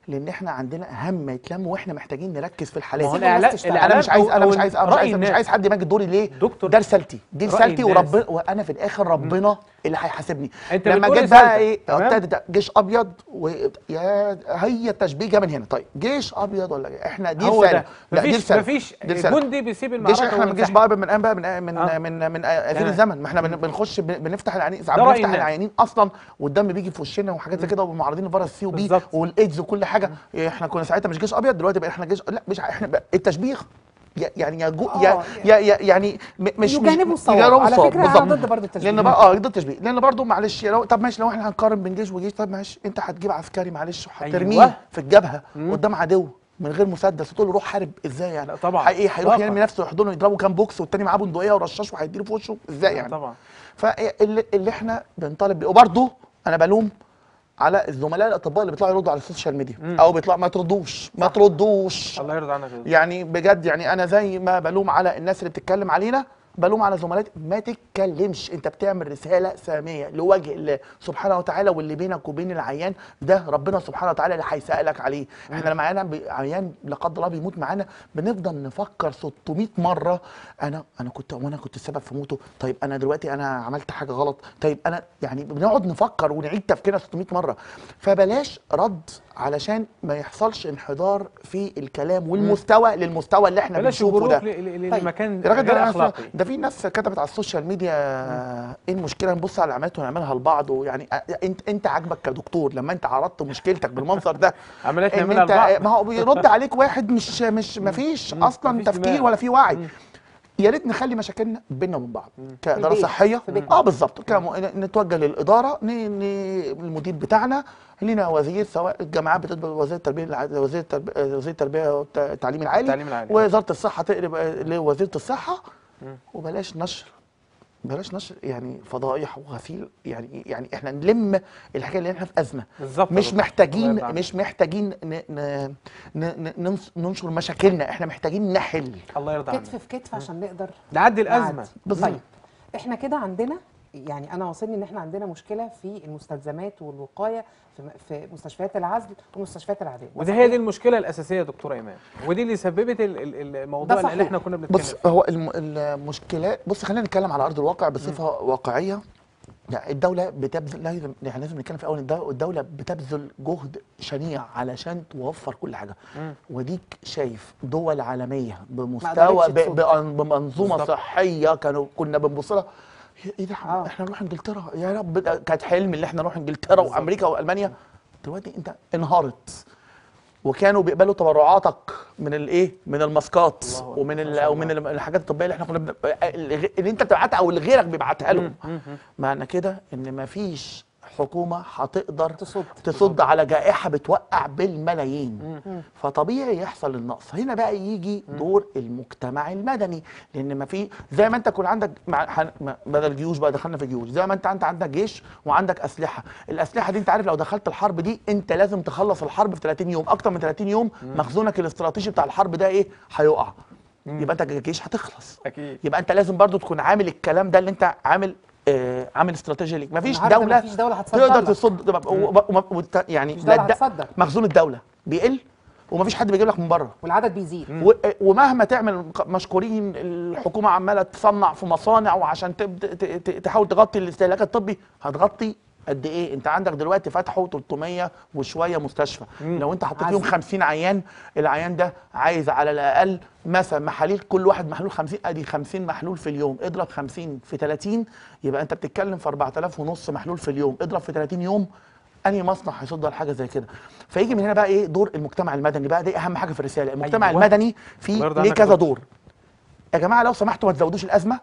Speaker 2: لان احنا عندنا هم يتلم واحنا محتاجين نركز في الحالات
Speaker 1: ما هو
Speaker 2: دي.
Speaker 3: سيبوا الناس
Speaker 1: الإعلام-
Speaker 3: تشتغل.
Speaker 2: انا مش عايز
Speaker 1: أو-
Speaker 2: انا
Speaker 1: أو
Speaker 2: مش عايز انا مش
Speaker 1: رأي
Speaker 2: عايز, مش
Speaker 1: الناس.
Speaker 2: عايز حد يمجد دوري ليه
Speaker 1: دكتور،
Speaker 2: ده رسالتي دي
Speaker 1: رأي
Speaker 2: رسالتي
Speaker 1: الناس.
Speaker 2: وربنا وانا في الاخر ربنا اللي هيحاسبني
Speaker 1: أنت
Speaker 2: لما
Speaker 1: بتقول
Speaker 2: جيت
Speaker 1: رسالتك،
Speaker 2: بقى ايه
Speaker 1: تمام؟
Speaker 2: ابتدت جيش ابيض و... يا هي التشبيه جه من هنا طيب جيش ابيض ولا احنا دي
Speaker 1: هو
Speaker 2: رساله
Speaker 1: ده
Speaker 2: لا دي
Speaker 1: مفيش
Speaker 2: رساله
Speaker 1: مفيش
Speaker 2: دي رسالة.
Speaker 1: جندي بيسيب
Speaker 2: جيش
Speaker 1: المعركه
Speaker 2: احنا من جيش
Speaker 1: وينسحب.
Speaker 2: بقى من الان بقى من من
Speaker 1: آه.
Speaker 2: من من اخر
Speaker 1: تمام.
Speaker 2: الزمن ما احنا بن- بنخش بن- بنفتح العيانين ساعات
Speaker 1: ده رأي
Speaker 2: بنفتح
Speaker 1: الناس.
Speaker 2: العيانين اصلا والدم بيجي في وشنا وحاجات زي كده ومعرضين لفيروس سي وبي
Speaker 1: بالظبط.
Speaker 2: والايدز وكل حاجه احنا كنا ساعتها مش جيش ابيض دلوقتي بقى احنا جيش لا مش احنا بقى التشبيه ي- يعني يجو
Speaker 3: آه،
Speaker 2: يا يا يا- يعني م- مش
Speaker 3: يجانبوا
Speaker 2: مش
Speaker 3: الصواب.
Speaker 2: يجانبوا
Speaker 3: على
Speaker 2: الصواب،
Speaker 3: فكرة أنا
Speaker 2: بالظبط.
Speaker 3: ضد برضه التشبيه.
Speaker 2: لان بقى اه ضد التشبيه لان برضه معلش لو طب ماشي لو احنا هنقارن بين جيش وجيش طب ماشي انت هتجيب عسكري معلش وهترميه
Speaker 1: أيوة.
Speaker 2: في الجبهه قدام عدو من غير مسدس وتقول له روح حارب ازاي يعني
Speaker 1: لا طبعا.
Speaker 2: حقيقي هيروح
Speaker 1: طبعا.
Speaker 2: يرمي نفسه يحضنه يضربه كام بوكس والتاني معاه بندقيه ورشاش وهيديله في وشه ازاي يعني
Speaker 1: طبعا
Speaker 2: فاللي اللي احنا بنطالب بيه وبرضه انا بلوم على الزملاء الاطباء اللي بيطلعوا يردوا على السوشيال ميديا او بيطلعوا ما تردوش ما تردوش
Speaker 1: الله يرضى عنك يا دكتور.
Speaker 2: يعني بجد يعني انا زي ما بلوم على الناس اللي بتتكلم علينا بلوم على زملائي ما تتكلمش انت بتعمل رساله ساميه لوجه الله سبحانه وتعالى واللي بينك وبين العيان ده ربنا سبحانه وتعالى اللي هيسالك عليه احنا لما عيان بي- عيان لا قدر الله بيموت معانا بنفضل نفكر 600 مره انا انا كنت وانا كنت السبب في موته طيب انا دلوقتي انا عملت حاجه غلط طيب انا يعني بنقعد نفكر ونعيد تفكيرنا 600 مره فبلاش رد علشان ما يحصلش انحدار في الكلام والمستوى للمستوى اللي احنا
Speaker 1: بلاش
Speaker 2: بنشوفه ده
Speaker 1: يجبروك ل- ل- ل-
Speaker 3: طيب.
Speaker 1: لمكان
Speaker 2: يا راجل ده
Speaker 1: غير
Speaker 2: أنا
Speaker 1: اخلاقي
Speaker 2: ده في ناس كتبت على السوشيال ميديا ايه المشكله نبص على العمليات ونعملها لبعض ويعني أ- انت انت عاجبك كدكتور لما انت عرضت مشكلتك بالمنظر ده
Speaker 1: عمليات
Speaker 2: ان
Speaker 1: نعملها
Speaker 2: انت
Speaker 1: لبعض
Speaker 2: ما هو بيرد عليك واحد مش مش ما فيش اصلا
Speaker 1: مفيش
Speaker 2: تفكير
Speaker 1: دماغ.
Speaker 2: ولا في وعي يا ريت نخلي مشاكلنا بيننا وبين بعض كاداره
Speaker 3: البيت،
Speaker 2: صحيه
Speaker 3: في بيتنا.
Speaker 2: اه بالظبط كم- نتوجه للاداره ن... ن... المدير بتاعنا لنا وزير سواء الجامعات بتقبل وزير التربيه الع- وزير التربيه وزير التربيه والتعليم العالي
Speaker 1: التعليم العالي.
Speaker 2: وزاره الصحه تقرب لوزيره الصحه وبلاش نشر بلاش نشر يعني فضائح وغسيل يعني يعني احنا نلم الحكايه اللي احنا في ازمه
Speaker 1: بالظبط يا
Speaker 2: مش
Speaker 1: دكتور. الله
Speaker 2: محتاجين
Speaker 1: يرضى عنك.
Speaker 2: مش محتاجين ن... ن... ن... ننس- ننشر مشاكلنا احنا محتاجين نحل
Speaker 1: الله يرضى عنك
Speaker 3: كتف في كتف عشان نقدر
Speaker 1: نعدي الازمه
Speaker 3: نعدي.
Speaker 2: بالظبط.
Speaker 3: طيب احنا كده عندنا يعني انا واصلني ان احنا عندنا مشكله في المستلزمات والوقايه في في مستشفيات العزل والمستشفيات العاديه ده
Speaker 1: ودي هي
Speaker 3: صحيح؟
Speaker 1: دي المشكله الاساسيه يا دكتور ايمان ودي اللي سببت ال- ال- الموضوع
Speaker 3: ده
Speaker 1: اللي
Speaker 3: صحيح.
Speaker 1: احنا كنا بنتكلم
Speaker 2: بص
Speaker 1: فيه
Speaker 2: هو الم... المشكلات بص خلينا نتكلم على ارض الواقع بصفه واقعيه يعني الدولة بتبذل لازم يعني لازم نتكلم في اول الدولة, الدولة بتبذل جهد شنيع علشان توفر كل حاجة وديك شايف دول عالمية بمستوى
Speaker 3: قدرتش
Speaker 2: ب...
Speaker 3: تصد.
Speaker 2: بأن- بمنظومة
Speaker 1: بالظبط.
Speaker 2: صحية كانوا كنا بنبص لها ايه ده
Speaker 3: آه.
Speaker 2: احنا نروح انجلترا يا رب ده كانت حلم اللي احنا نروح انجلترا وامريكا والمانيا دلوقتي انت انهارت وكانوا بيقبلوا تبرعاتك من الايه من الماسكات
Speaker 1: الله أكبر.
Speaker 2: ومن
Speaker 1: ما
Speaker 2: ال-
Speaker 1: شاء
Speaker 2: ومن ال- الحاجات الطبيه اللي احنا كنا بن... اللي انت بتبعتها او اللي غيرك بيبعتها لهم معنى كده ان مفيش حكومه هتقدر
Speaker 3: تصد.
Speaker 2: تصد على جائحه بتوقع بالملايين فطبيعي يحصل النقص هنا بقى يجي دور المجتمع المدني لان ما في زي ما انت يكون عندك مع حن- ما- بدل جيوش بقى دخلنا في جيوش زي ما انت انت عندك جيش وعندك اسلحه الاسلحه دي انت عارف لو دخلت الحرب دي انت لازم تخلص الحرب في 30 يوم اكتر من 30 يوم مخزونك الاستراتيجي بتاع الحرب ده ايه هيقع يبقى انت الجيش هتخلص
Speaker 1: اكيد
Speaker 2: يبقى انت لازم برضو تكون عامل الكلام ده اللي انت عامل آه عامل استراتيجيه ليك مفيش
Speaker 3: النهاردة
Speaker 2: دوله
Speaker 3: مفيش دولة هتصدر
Speaker 2: تقدر
Speaker 3: لك.
Speaker 2: تصد تبقى- وب- وب- وت- يعني
Speaker 3: مفيش دولة
Speaker 2: لا الد-
Speaker 3: هتصدر.
Speaker 2: مخزون الدوله بيقل ومفيش حد بيجيب لك من بره
Speaker 3: والعدد بيزيد
Speaker 2: و- ومهما تعمل مشكورين الحكومه عماله تصنع في مصانع وعشان تبد- ت- ت- تحاول تغطي الاستهلاك الطبي هتغطي قد ايه انت عندك دلوقتي فتحوا 300 وشويه مستشفى لو انت حطيت فيهم
Speaker 3: عظيم.
Speaker 2: 50 عيان العيان ده عايز على الاقل مثلا محاليل كل واحد محلول 50 ادي 50 محلول في اليوم اضرب 50 في 30 يبقى انت بتتكلم في 4000 ونص محلول في اليوم اضرب في 30 يوم انهي مصنع هيصد على حاجه زي كده فيجي من هنا بقى ايه دور المجتمع المدني بقى دي اهم حاجه في الرساله المجتمع
Speaker 1: أيوة.
Speaker 2: المدني
Speaker 1: الله
Speaker 2: في
Speaker 1: يرضى
Speaker 2: ليه
Speaker 1: عنك يا
Speaker 2: كذا
Speaker 1: دكتور.
Speaker 2: دور يا جماعه لو سمحتوا ما تزودوش الازمه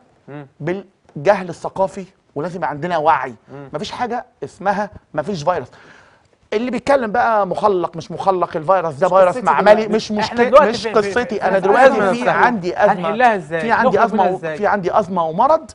Speaker 2: بالجهل الثقافي ولازم يبقى عندنا وعي مفيش حاجه اسمها مفيش فيروس اللي بيتكلم بقى مخلق مش مخلق الفيروس ده
Speaker 3: مش
Speaker 2: فيروس
Speaker 3: قصتي
Speaker 2: معملي
Speaker 3: دلوقتي.
Speaker 2: مش
Speaker 1: إحنا
Speaker 2: مشكله
Speaker 1: دلوقتي
Speaker 2: مش
Speaker 1: في- في-
Speaker 2: قصتي
Speaker 1: في-
Speaker 2: انا
Speaker 1: في
Speaker 2: دلوقتي
Speaker 1: أزمة
Speaker 2: في
Speaker 1: نفسها.
Speaker 2: عندي ازمه
Speaker 1: هنحلها إزاي؟
Speaker 2: في عندي
Speaker 1: نخرج
Speaker 2: ازمه
Speaker 1: منها
Speaker 2: و-
Speaker 1: إزاي؟
Speaker 2: في عندي ازمه ومرض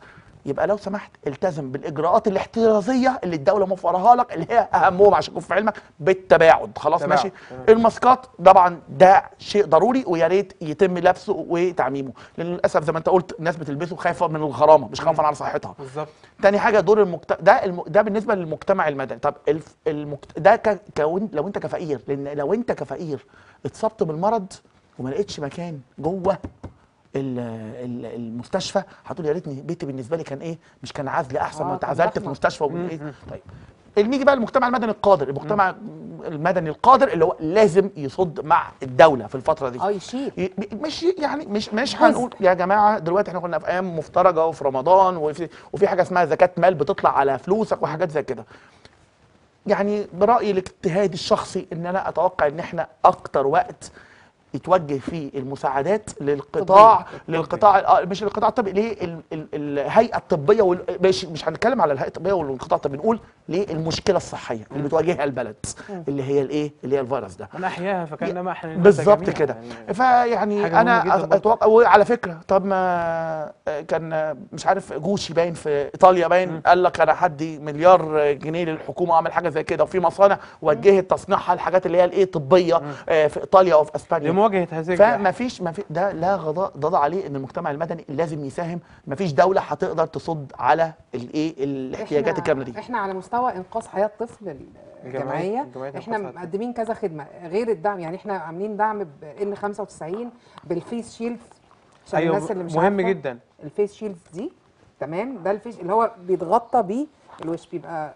Speaker 2: يبقى لو سمحت التزم بالاجراءات الاحترازيه اللي الدوله موفرها لك اللي هي اهمهم عشان تكون في علمك بالتباعد خلاص
Speaker 1: تباعد،
Speaker 2: ماشي
Speaker 1: تمام.
Speaker 2: الماسكات طبعا ده شيء ضروري ويا ريت يتم لبسه وتعميمه لان للاسف زي ما انت قلت الناس بتلبسه خايفه من الغرامه مش خوفا على صحتها
Speaker 1: بالظبط
Speaker 2: تاني حاجه دور المجت... ده الم... ده بالنسبه للمجتمع المدني طب الف... المجت... ده ك... كون... لو انت كفقير لان لو انت كفقير اتصبت بالمرض وما لقيتش مكان جوه ال... ال... المستشفى هتقول يا ريتني بيتي بالنسبه لي كان ايه مش كان عزل احسن
Speaker 3: آه،
Speaker 2: ما انت
Speaker 3: كان
Speaker 2: عزلت في
Speaker 3: ضخمة.
Speaker 2: مستشفى وايه طيب نيجي بقى المجتمع المدني القادر المجتمع المدني القادر اللي هو لازم يصد مع الدوله في الفتره دي
Speaker 3: اه يشيل
Speaker 2: ي- مش يعني مش مش
Speaker 3: جزء.
Speaker 2: هنقول يا جماعه دلوقتي احنا كنا في ايام مفترجه وفي رمضان وفي وفي حاجه اسمها زكاه مال بتطلع على فلوسك وحاجات زي كده يعني برايي الاجتهادي الشخصي ان انا اتوقع ان احنا اكتر وقت يتوجه فيه المساعدات للقطاع للقطاع آه، مش للقطاع الطبي ليه ال- ال- الهيئه الطبيه وال- مش مش هنتكلم على الهيئه الطبيه والقطاع الطبي بنقول ليه المشكله الصحيه اللي بتواجهها البلد اللي هي الايه اللي هي الفيروس ده
Speaker 1: من احياها فكانما احنا الناس
Speaker 2: بالظبط
Speaker 1: جميعاً
Speaker 2: كده
Speaker 1: يعني.
Speaker 2: فيعني
Speaker 1: حاجة مهمة جداً
Speaker 2: انا
Speaker 1: برضه.
Speaker 2: اتوقع وعلى فكره طب ما كان مش عارف جوشي باين في ايطاليا باين قال لك انا هدي مليار جنيه للحكومه اعمل حاجه زي كده وفي مصانع وجهت تصنيعها الحاجات اللي هي الايه طبيه آه، في ايطاليا وفي اسبانيا
Speaker 1: لمواجهه هذه الجائحة.
Speaker 2: فما فيش ما في ده لا غضاء ضد عليه ان المجتمع المدني لازم يساهم ما فيش دوله هتقدر تصد على الايه الاحتياجات
Speaker 3: إحنا-
Speaker 2: الكامله دي
Speaker 3: احنا على مستوى انقاذ حياه طفل الجمعيه
Speaker 1: الجمعية
Speaker 3: احنا
Speaker 1: إنقاذ حياة
Speaker 3: مقدمين كذا خدمه غير الدعم يعني احنا عاملين دعم ب ان 95 بالفيس شيلد عشان
Speaker 1: ايوه
Speaker 3: الناس اللي مش
Speaker 1: مهم
Speaker 3: عارفة.
Speaker 1: جدا
Speaker 3: الفيس شيلد دي تمام ده الفيس اللي هو بيتغطى بيه الوش بيبقى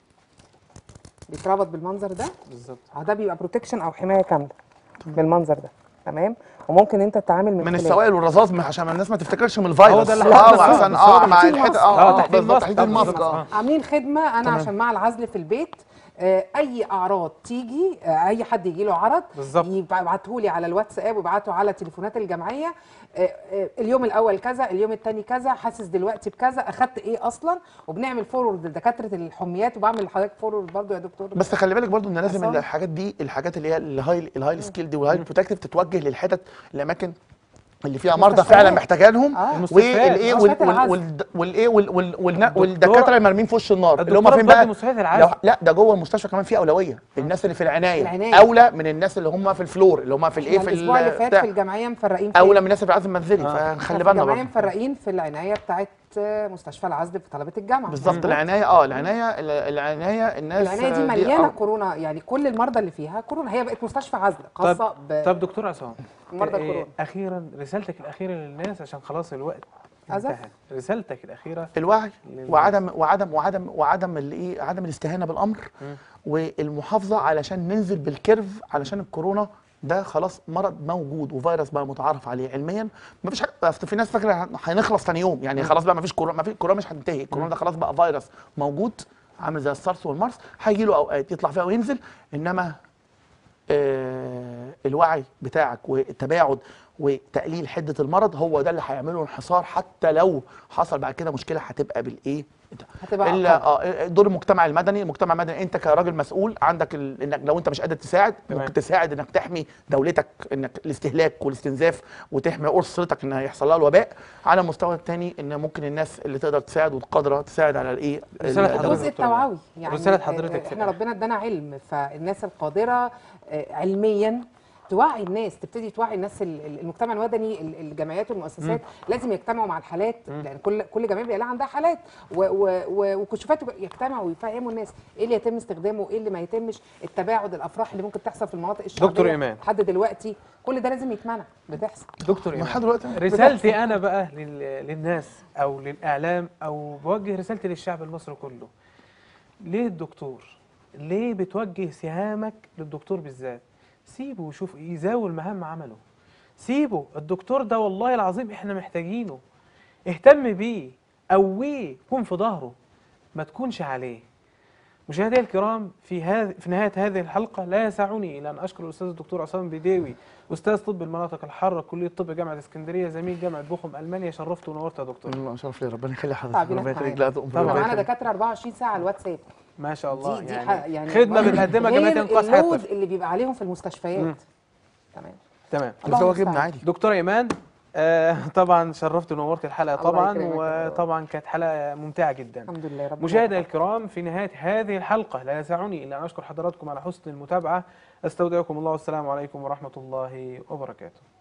Speaker 3: بيتربط بالمنظر ده
Speaker 1: بالظبط
Speaker 3: اه ده بيبقى بروتكشن او حمايه كامله بالمنظر ده تمام وممكن انت تتعامل من,
Speaker 2: من
Speaker 3: خلال-
Speaker 2: السوائل والرذاذ من- عشان الناس ما تفتكرش من الفيروس
Speaker 1: هو ده اللي
Speaker 2: اه
Speaker 1: حصل.
Speaker 2: عشان
Speaker 1: بس هو
Speaker 2: اه مع
Speaker 3: تحتيه
Speaker 2: الحته
Speaker 3: الماسك.
Speaker 2: اه
Speaker 1: اه تحت
Speaker 2: بالظبط
Speaker 1: الماسك
Speaker 2: تحت
Speaker 1: طبعاً.
Speaker 2: الماسك اه
Speaker 1: آه.
Speaker 3: عاملين خدمه انا
Speaker 2: تمام.
Speaker 3: عشان مع العزل في البيت آه، اي اعراض تيجي آه، اي حد يجي له عرض
Speaker 1: بالظبط.
Speaker 3: يبعته لي على الواتساب ويبعته على تليفونات الجمعيه آه، آه، اليوم الاول كذا اليوم الثاني كذا حاسس دلوقتي بكذا اخدت ايه اصلا وبنعمل فورورد لدكاتره الحميات وبعمل لحضرتك فورورد برضو يا دكتور
Speaker 2: بس خلي بالك برضو ان لازم
Speaker 3: أصلاً.
Speaker 2: الحاجات دي الحاجات اللي هي الهاي الهاي سكيل دي والهاي بروتكتيف تتوجه للحتت الاماكن اللي فيها مرضى
Speaker 3: مستشفيات.
Speaker 2: فعلا محتاجينهم
Speaker 3: آه.
Speaker 1: المستشفيات.
Speaker 2: والايه
Speaker 3: مستشفيات
Speaker 2: وال-
Speaker 3: العزل.
Speaker 2: وال- والايه وال- وال- والنا-
Speaker 1: الدكتورة-
Speaker 2: والدكاتره المرمين في وش النار اللي هم
Speaker 1: الدكتورة
Speaker 2: فين
Speaker 1: بتودي
Speaker 2: بقى
Speaker 1: مستشفيات العزل.
Speaker 2: لو- لا ده جوه المستشفى كمان في اولويه الناس اللي في العنايه,
Speaker 3: العناية.
Speaker 2: اولى من الناس اللي هم في الفلور اللي هم في الايه
Speaker 3: احنا
Speaker 2: في
Speaker 3: الاسبوع اللي
Speaker 2: ال-
Speaker 3: فات
Speaker 2: بتاع.
Speaker 3: في الجمعيه مفرقين فين؟
Speaker 2: اولى من الناس اللي في العزل المنزلي
Speaker 1: آه.
Speaker 2: فنخلي
Speaker 3: احنا في
Speaker 2: بالنا
Speaker 3: الجمعيه
Speaker 2: برضه
Speaker 3: مفرقين في العنايه بتاعت آه، مستشفى العزل في طلبه الجامعه
Speaker 2: بالظبط
Speaker 3: مظبوط؟
Speaker 2: العنايه اه العنايه العنايه الناس
Speaker 3: العنايه دي
Speaker 2: آه،
Speaker 3: مليانه
Speaker 2: آه.
Speaker 3: كورونا يعني كل المرضى اللي فيها كورونا هي بقت مستشفى عزل خاصه
Speaker 1: طب
Speaker 3: ب...
Speaker 1: طب دكتور عصام
Speaker 3: مرضى
Speaker 1: إيه،
Speaker 3: كورونا.
Speaker 1: اخيرا رسالتك الاخيره للناس عشان خلاص الوقت
Speaker 3: أزف.
Speaker 1: انتهى رسالتك الاخيره
Speaker 2: الوعي
Speaker 1: للناس.
Speaker 2: وعدم وعدم وعدم وعدم الايه عدم الاستهانه بالامر والمحافظه علشان ننزل بالكيرف علشان الكورونا ده خلاص مرض موجود وفيروس بقى متعارف عليه علميا ما فيش حاجه أصل في ناس فاكره هنخلص ثاني يوم يعني خلاص بقى ما فيش كورونا ما في كورونا مش هتنتهي الكورونا ده خلاص بقى فيروس موجود عامل زي السارس والمارس هيجي له اوقات يطلع فيها وينزل انما آه، الوعي بتاعك والتباعد وتقليل حده المرض هو ده اللي هيعمله انحصار حتى لو حصل بعد كده مشكله هتبقى بالايه
Speaker 3: هتبقى
Speaker 2: الا
Speaker 3: أقل.
Speaker 2: اه دور المجتمع المدني المجتمع المدني انت كراجل مسؤول عندك ال... انك لو انت مش قادر تساعد
Speaker 1: تمام.
Speaker 2: ممكن تساعد انك تحمي دولتك انك الاستهلاك والاستنزاف وتحمي اسرتك ان هيحصل لها الوباء على المستوى الثاني ان ممكن الناس اللي تقدر تساعد والقادره تساعد على الايه
Speaker 1: رسالة
Speaker 2: ال-
Speaker 1: حضرتك.
Speaker 3: الجزء
Speaker 1: دكتور
Speaker 3: التوعوي يعني
Speaker 1: رسالة
Speaker 3: آه،
Speaker 1: حضرتك في
Speaker 3: احنا
Speaker 1: الآخر.
Speaker 3: ربنا ادانا علم فالناس القادره آه، علميا توعي الناس تبتدي توعي الناس ال- ال- المجتمع المدني ال- الجمعيات والمؤسسات لازم يجتمعوا مع الحالات لان كل كل جمعيه بيبقى لها عندها حالات و- و- و- وكشوفات يجتمعوا ويفهموا الناس ايه اللي يتم استخدامه وايه اللي ما يتمش التباعد الافراح اللي ممكن تحصل في المناطق الشعبيه
Speaker 1: دكتور إيمان.
Speaker 3: لحد دلوقتي كل ده لازم يتمنع بتحصل
Speaker 1: دكتور
Speaker 2: ما
Speaker 1: إيمان
Speaker 2: لحد دلوقتي
Speaker 1: رسالتي انا بقى لل- للناس او للاعلام او بوجه رسالتي للشعب المصري كله ليه الدكتور ليه بتوجه سهامك للدكتور بالذات سيبه وشوف يزاول مهام عمله سيبه الدكتور ده والله العظيم احنا محتاجينه اهتم بيه قويه كون في ظهره ما تكونش عليه مشاهدي الكرام في هذه في نهايه هذه الحلقه لا يسعني الا ان اشكر الاستاذ الدكتور عصام بديوي استاذ طب المناطق الحاره كليه طب جامعه اسكندريه زميل جامعه بوخم المانيا شرفت ونورت يا دكتور
Speaker 2: الله شرف لي ربنا يخلي حضرتك
Speaker 3: تعبيرك
Speaker 2: ربنا يخليك
Speaker 3: معانا.
Speaker 2: لا تقوم
Speaker 1: طبعاً.
Speaker 3: احنا
Speaker 2: ربنا
Speaker 3: معانا
Speaker 2: يخليك.
Speaker 3: دكاتره 24 ساعه على الواتساب
Speaker 1: ما شاء الله
Speaker 3: دي دي
Speaker 1: يعني,
Speaker 3: ح- يعني
Speaker 1: خدمه بنقدمها جمعيه
Speaker 3: غير
Speaker 1: انقاذ حياه
Speaker 3: اللود
Speaker 1: الطفل
Speaker 3: اللي بيبقى عليهم في
Speaker 1: مم.
Speaker 3: المستشفيات تمام
Speaker 1: تمام
Speaker 2: بس هو
Speaker 3: الله
Speaker 2: جبنا
Speaker 3: المستعان.
Speaker 2: عادي
Speaker 1: دكتوره ايمان آه طبعا شرفت ونورت الحلقه
Speaker 3: الله
Speaker 1: طبعا
Speaker 3: يكرمك يا رب.
Speaker 1: وطبعا كانت حلقه ممتعه جدا
Speaker 3: الحمد لله رب
Speaker 1: مشاهدينا الكرام في نهايه هذه الحلقه لا يسعني الا ان اشكر حضراتكم على حسن المتابعه استودعكم الله والسلام عليكم ورحمه الله وبركاته